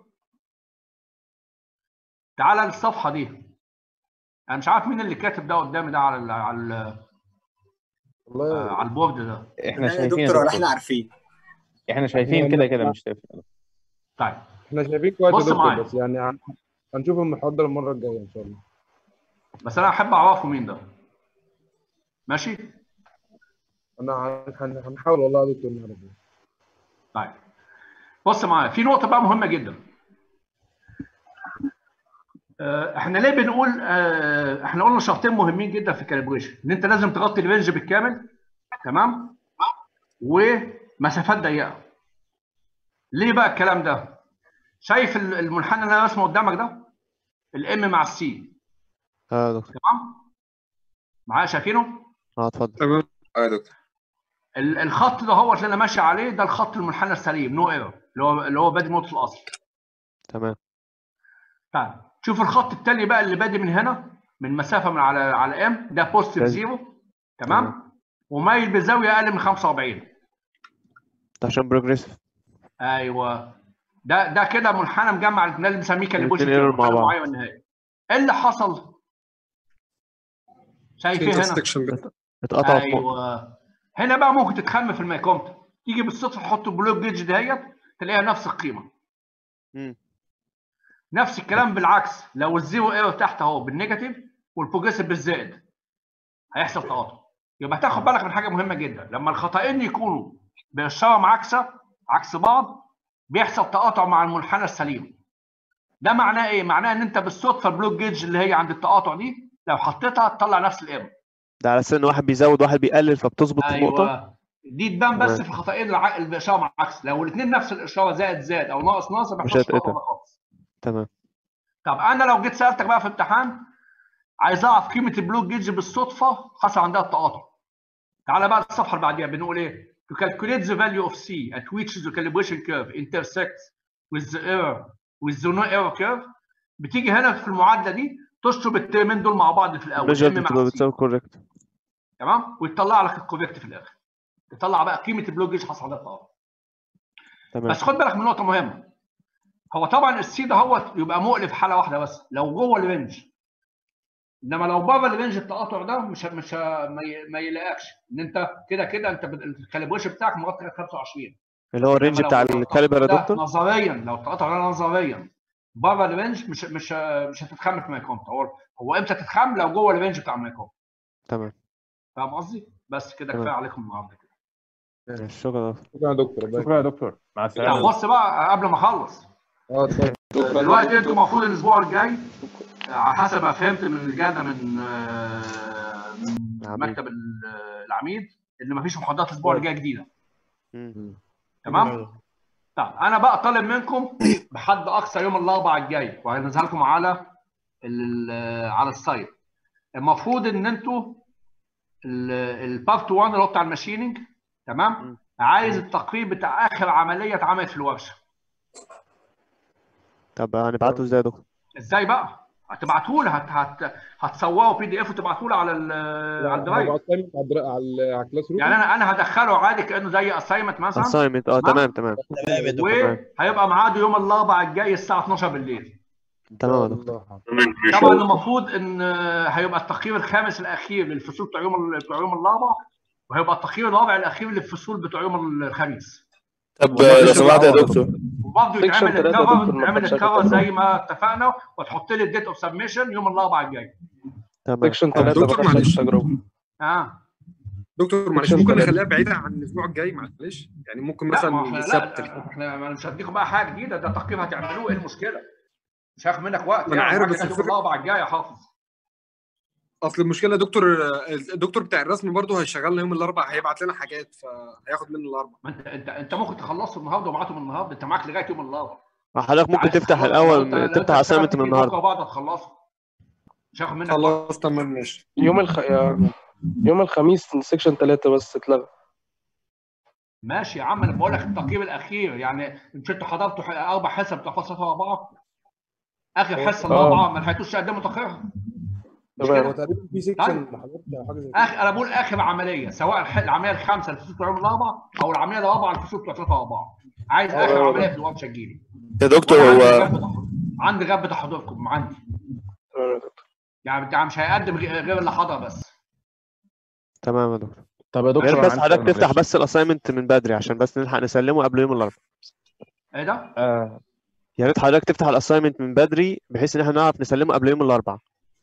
تعالى للصفحه دي انا مش عارف مين اللي كاتب ده قدامي ده على ال على ال والله على البورد ده احنا لا يا شايفين يا دكتور ولا دكتور احنا عارفين احنا شايفين كده كده مش شايفين طيب احنا شايفين كويس بص يا دكتور معايا. بس يعني هن- هنشوف المحاضره المره الجايه ان شاء الله بس انا احب اعرفه مين ده ماشي انا هن- هن- هنحاول والله يا دكتور نعرف طيب بص معايا في نقطه بقى مهمه جدا آه، احنا ليه بنقول آه، احنا قلنا شرطين مهمين جدا في الكاليبريشن ان انت لازم تغطي الرينج بالكامل تمام ومسافات ضيقه ليه بقى الكلام ده شايف ال- المنحنى اللي انا رسمه قدامك ده الام مع السي اه يا دكتور تمام معايا شايفينه اه اتفضل تمام اه يا دكتور ال- الخط ده هو اللي انا ماشي عليه ده الخط المنحنى السليم نو ايرور اللي هو اللي هو بادي نقطه الاصل تمام طيب شوف الخط التاني بقى اللي بادي من هنا من مسافه من على على ام ده بوزيتيف بس- زيرو تمام ومايل بزاويه اقل من 45 ده عشان بروجريسيف ايوه ده ده كده منحنى مجمع الاثنين اللي بنسميه كاليبوشن الاتنين error مع بعض. معين والنهايه ايه اللي حصل؟ شايف ايه هنا؟ intersection بت- اتقطع في نقطة ايوه هنا بقى ممكن تتخمن في الميكرومتر تيجي بالصدفه تحط البلوك جيج دهيت تلاقيها نفس القيمه مم. نفس الكلام بالعكس لو الزيرو ايرور تحت اهو بالنيجاتيف والبروجريسيف بالزائد هيحصل تقاطع يبقى تاخد بالك من حاجه مهمه جدا لما الخطأين يكونوا باشاره معاكسه عكس بعض بيحصل تقاطع مع المنحنى السليم ده معناه ايه؟ معناه ان انت بالصدفه البلوك جيج اللي هي عند التقاطع دي لو حطيتها تطلع نفس الام ده على اساس ان واحد بيزود واحد بيقلل فبتظبط النقطة ايوه دي تبان بس تمام. في الخطأين الع- الاشاره مع العكس لو الاثنين نفس الاشاره زائد زائد او ناقص ناقص ما مش بيحصلش هتقطع. تقاطع ده خالص تمام طب انا لو جيت سالتك بقى في امتحان عايز اعرف قيمه البلوك جيج بالصدفه حصل عندها التقاطع تعالى بقى الصفحه اللي بعديها بنقول ايه to calculate the value of c at which the calibration curve intersects with the error with the no error curve بتيجي هنا في المعادله دي تشطب الترمين دول مع بعض في الاول ميجرد M مع تبقى C. بتساوي كوريكت تمام ويطلع لك الكوريكت في الاخر يطلع بقى قيمه البلوك جيج حصل عندها التقاطع تمام بس خد بالك من نقطه مهمه هو طبعا السي ده هو يبقى مقلب في حاله واحده بس لو جوه الرينج انما لو بره الرينج التقاطع ده مش مش ما ي- ما يلاقكش ان انت كده كده انت بت- الكاليبريشن بتاعك مغطي 25 اللي هو الرينج إنما بتاع لو التقاطع الكاليبر يا ده دكتور نظريا لو التقاطع ده نظريا بره الرينج مش مش مش هتتخم في مايكرومتر هو هو امتى تتخم لو جوه الرينج بتاع المايكرومتر تمام فاهم قصدي؟ بس كده تمام. كفايه عليكم النهارده كده ماشي، شكرا يا دكتور. شكرا يا دكتور الله شكرا يا دكتور مع لا السلامه بص بقى قبل ما اخلص اه اتفضل دلوقتي انتوا المفروض الاسبوع الجاي على حسب ما فهمت من الجاده من آه، من العميد. مكتب ال- العميد ان مفيش محاضرات الاسبوع الجاي جديده مم. تمام؟ طيب انا بقى طالب منكم بحد اقصى يوم الاربعاء الجاي وهنزلها لكم على ال- على السايت المفروض ان انتوا البارت 1 اللي هو بتاع الماشيننج تمام؟ عايز التقرير بتاع اخر عمليه اتعملت في الورشه طب هنبعته ازاي يا دكتور؟ ازاي بقى؟ هتبعتوا لي هت هت هتصوروا بي دي اف وتبعتوا لي على ال- على الدرايف هبقى assignment على الدرا- على على الكلاس روم يعني انا انا هدخله عادي كانه زي اسايمنت مثلا اساينمنت اه تمام تمام تمام يا دكتور وهيبقى ميعاده يوم الاربعاء الجاي الساعه 12 بالليل تمام يا دكتور طبعا المفروض ان هيبقى التقرير الخامس الاخير للفصول بتوع يوم بتوع يوم الاربعاء وهيبقى التقرير الرابع الاخير للفصول بتوع يوم الخميس طب لو سمحت يا دكتور وبرضه Section يتعمل تلاتة يا الكفر دكتور، ما يتعمل كانش الكفر هتتكلم. زي ما اتفقنا وتحط لي الديت اوف سبمشن يوم الاربعاء الجاي تمام سكشن 3 دكتور ما معلش. تجربه اه دكتور معلش Section ممكن تلاتة. نخليها بعيده عن الاسبوع الجاي معلش يعني ممكن لا ما مثلا احنا السبت لا احنا أنا مش هديكم بقى حاجه جديده ده تقييم هتعملوه ايه المشكله؟ مش هاخد منك وقت ما أنا يعني عارف، حاجة بس كانت يوم الفكرة- الاربعاء الجاي يا حافظ اصل المشكله دكتور الدكتور بتاع الرسم برضه هيشغلنا يوم الاربعاء هيبعت لنا حاجات فهياخد منه الاربعاء ما انت انت انت ممكن تخلصه النهارده وابعته من النهارده انت معاك لغايه يوم الاربعاء حضرتك ممكن عايز تفتح تخلصه الاول لو انت- لو تفتح انت اساينمنت من بتاخد النهارده بكره بعد هتخلصه مش هاخد منك وقت خلاص تمام ماشي يوم الخ... يا- يوم الخميس سكشن 3 بس اتلغى ماشي يا عم انا بقول لك التقييم الاخير يعني مش انتوا حضرتوا ح- اربع حصص بتوع فلسفه اربعه اخر حصه اه. الرابعه ما لحقتوش تقدموا تقريرها مش تمام. هو كده؟ تقريبا في سيكشن حضرتك أو حاجه زي كده اخر انا بقول اخر عمليه سواء الح- العمليه الخامسه للفصول بتوع يوم الاربعاء او العمليه الرابعه للفصول بتوع ثلاثه اربعه عايز اخر اه. عمليه في الورشه تجيلي يا دكتور وانا عندي هو غاب بتاع- عندي غاب بتاع حضوركم عندي تمام يا دكتور يعني بتاع مش هيقدم غير غير اللي حضر بس تمام يا دكتور طب يا يا دكتور ريت انا بس عندي حضرتك سؤال تفتح معلش. بس الاساينمنت من بدري عشان بس نلحق نسلمه قبل يوم الاربعاء ايه ده؟ آه يا ريت حضرتك تفتح الاساينمنت من بدري بحيث ان احنا نعرف نسلمه قبل يوم الاربعاء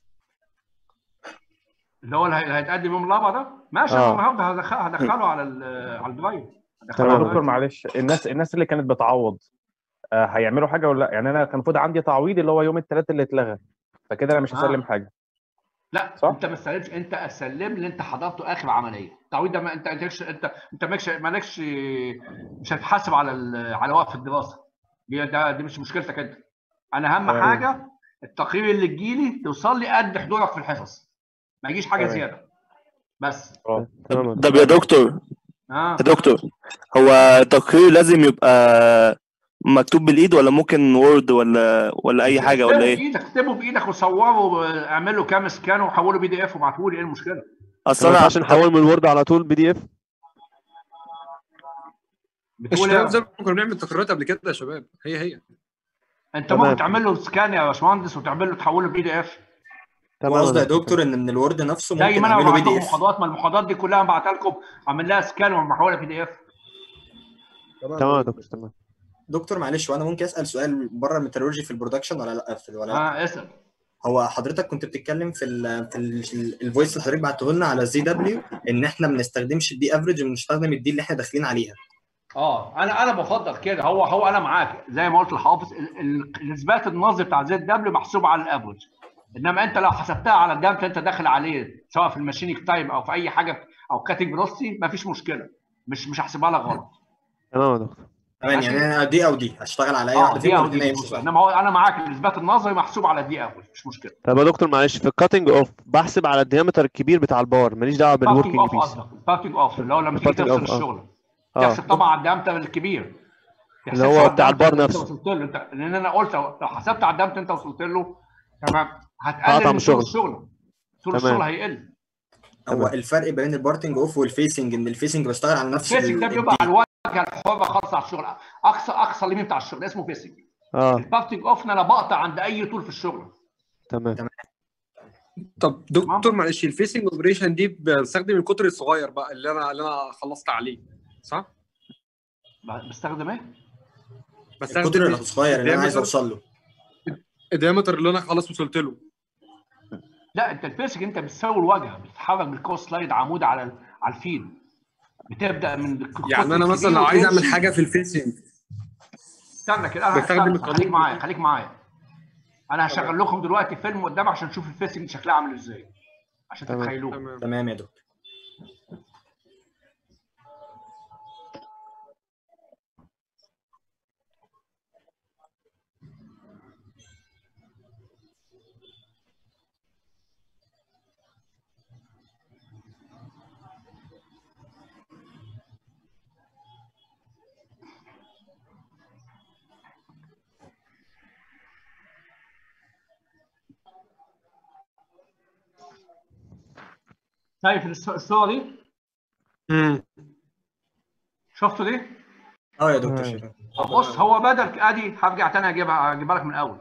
اللي هو اللي هي- اللي هيتقدم يوم الاربعاء ده ماشي اه. انا النهارده هدخل- هدخله على ال- على الدرايف هدخله طب على يا تمام. دكتور الدرايف. معلش الناس الناس اللي كانت بتعوض آه هيعملوا حاجه ولا لا يعني انا كان المفروض عندي تعويض اللي هو يوم الثلاث اللي اتلغى فكده انا مش آه. هسلم حاجه لا صح؟ انت ما تسلمش انت سلم اللي انت حضرته اخر عمليه التعويض ده ما انت انت انت انت مالكش مالكش مش هتحاسب على ال- على وقف الدراسه دي ده دي مش مشكلتك انت انا اهم تمام. حاجه التقرير اللي تجيلي توصل لي قد حضورك في الحصص ما يجيش حاجه تمام. زياده بس اه تمام يا دكتور. طب يا دكتور اه يا دكتور هو التقرير لازم يبقى مكتوب بالايد ولا ممكن وورد ولا ولا اي حاجه ولا اكتبه ايه بايدك اكتبه بايدك وصوره اعمل له كام سكان وحوله بي دي اف وابعته لي ايه المشكله اصل طب ما انا ينفعش نحول من الوورد على طول بي دي اف بتقول الشباب ايه زي ما كنا بنعمل تقريرات قبل كده يا شباب هي هي انت تمام. ممكن تعمل له سكان يا باشمهندس وتعمل له تحوله بي دي اف تمام يا قصدي يا دكتور. دكتور ان من الوورد نفسه زي ممكن ما انا اعمله بي ببعت دي لكم اف محاضرات ما المحاضرات دي كلها بعتها لكم عامل لها سكان ومحولها بي دي اف تمام يا دكتور تمام دكتور معلش وانا ممكن اسال سؤال بره الميتالورجي في البرودكشن ولا لا في ولا لا اه اسال هو حضرتك كنت بتتكلم في ال في ال- الفويس اللي حضرتك بعته لنا على الزي دبليو ان احنا ما بنستخدمش الدي افريج وبنستخدم الدي اللي احنا داخلين عليها اه انا انا بفضل كده هو هو انا معاك زي ما قلت لحافظ ال- ال- الاثبات النظري بتاع زد دبليو محسوب على الافرج انما انت لو حسبتها على الدمج اللي انت داخل عليه سواء في الماشينيك تايم او في اي حاجه او كاتيج بروستي مفيش مشكله مش مش هحسبها لك غلط تمام يا دكتور تمام يعني انا دي او دي هشتغل على اي اه واحده دي فيهم او والاثنين دي هيمشوا صح انما هو انا معاك الاثبات النظري محسوب على دي اول مش مشكله طب يا دكتور معلش في الكاتنج اوف بحسب على الديامتر الكبير بتاع البار ماليش دعوه بارتنج بالوركينج اوف بيس قصدك البارتنج اوف اللي هو لما تيجي البارتنج تفصل اوف، آه. الشغل اه تحسب طبعا على الدامتر الكبير اللي هو تحسبش بتاع على البار الدامتر اللي انت نفسه. وصلت له انت لان انا قلت لو حسبت على الدامتر انت وصلت له تمام هقطع هتقلل من من طول الشغل. الشغل طول تمام. الشغل هيقل هو الفرق بين البارتنج اوف والفيسنج ان الفيسنج بشتغل على نفس الفيسنج ده ال- بيبقى على الواجهه الحره خالص على الشغل اقصى اقصى اليمين بتاع الشغل اسمه فيسنج اه البارتنج اوف ان انا بقطع عند اي طول في الشغل تمام طب دكتور معلش الفيسنج اوبريشن دي بستخدم القطر الصغير بقى اللي انا اللي انا خلصت عليه صح؟ بستخدم ايه؟ بستخدم القطر الصغير اللي انا عايز الديامتر- اوصل له الديامتر اللي انا خلاص وصلت له لا انت الفيسنج انت بتسوي الواجهه بتتحرك بالكوس سلايد عمود على ال- على الفيد بتبدا من القطر يعني انا مثلا الكبير لو عايز اعمل وتمشي. حاجه في الفيسنج استنى كده انا بستخدم استنى، القانون خليك معايا خليك معايا انا هشغل لكم دلوقتي فيلم قدام عشان نشوف الفيسنج شكلها عامل ازاي عشان تتخيلوه تمام يا دكتور شايف الص- الصوره دي؟ امم شفتوا دي؟ اه يا دكتور شكرا طب بص هو بدل ادي هرجع تاني اجيبها اجيبها لك من الاول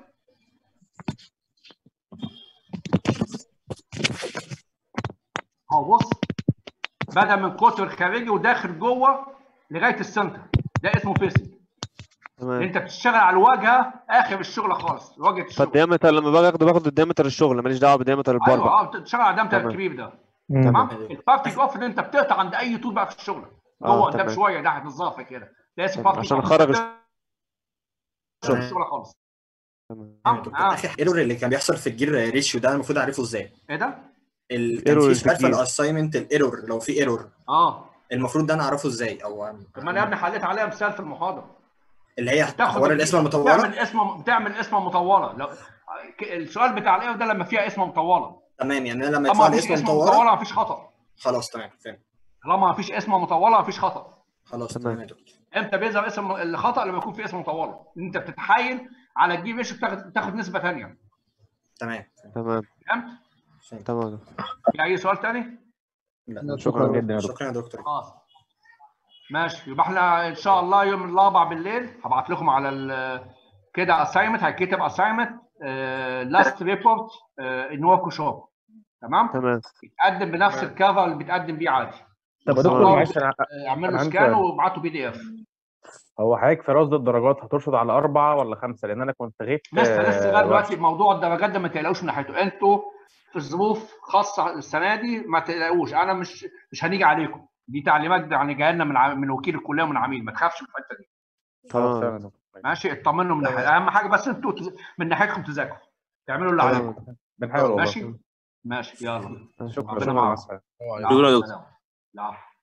اهو بص بدا من قطر خارجي وداخل جوه لغايه السنتر ده اسمه فيسنج تمام انت بتشتغل على الواجهه اخر الشغل خالص واجهه الشغل فالديامتر لما باجي اخده باخد الديامتر الشغل ماليش دعوه بديامتر البار ايوه بقى اه بتشتغل على الدمتر تمام. الكبير ده مم. تمام البارتنج اوف اللي انت بتقطع عند اي طول بقى في الشغل آه، جوه قدام تمام. شويه ناحيه الظافه كده ده اسمه تمام، بارتنج عشان اوف اخرج الشغل الشغل خالص دكتور اخر ايرور اللي كان بيحصل في الجير ريشيو ده انا المفروض اعرفه ازاي؟ ايه ده؟ ال... كان Error في في سؤال في الجير. الاساينمنت الايرور لو في ايرور اه المفروض ده انا اعرفه ازاي او طب ما انا يا ابني حليت عليها مثال في المحاضره اللي هي تاخد حوار الاسم المطوله بتعمل اسم بتعمل اسم مطوله لو ك- السؤال بتاع الايه ده لما فيها اسم مطوله تمام يعني انا لما طالما يطلع لي مفيش اسم اسم مطوله مطوله مفيش خطا خلاص تمام فهمت طالما مفيش اسم مطوله مفيش خطا خلاص تمام يا دكتور امتى بيظهر اسم الخطا لما يكون في اسم مطوله انت بتتحايل على الجيب ايش بتاخد تاخد نسبه ثانيه تمام تمام فهمت تمام في اي سؤال ثاني لا شكرا جدا يا دكتور شكرا يا دكتور خلاص ماشي يبقى احنا ان شاء الله يوم الاربعاء بالليل هبعت لكم على ال- كده اساينمنت هيتكتب اساينمنت لاست ريبورت ان ورك شوب تمام تمام يتقدم بنفس الكفر اللي بيتقدم بيه عادي طب يا دكتور صوروا- معلش انا آه، اعملوا أنا عندي سكان سؤال. وابعتوا بي دي اف هو حضرتك في رصد الدرجات هترصد على أربعة ولا خمسة؟ لأن أنا كنت غبت لسه لسه آه، لغايه ورشة. دلوقتي موضوع الدرجات ده ما تقلقوش من ناحيته انتوا في ظروف خاصه السنه دي ما تقلقوش انا مش مش هنيجي عليكم دي تعليمات يعني جايه لنا من ع- من وكيل الكليه ومن عميد ما تخافش من الحته دي خلاص تمام تمام ماشي اطمنوا من ناحيه اهم حاجه بس انتوا تز- من ناحيتكم تذاكروا تعملوا اللي عليكم تمام بنحاول والله ماشي ماشي يلا شكرا ربنا شكرا معاكم أسعد. العفو، شكرا يا دكتور. سلام. العفو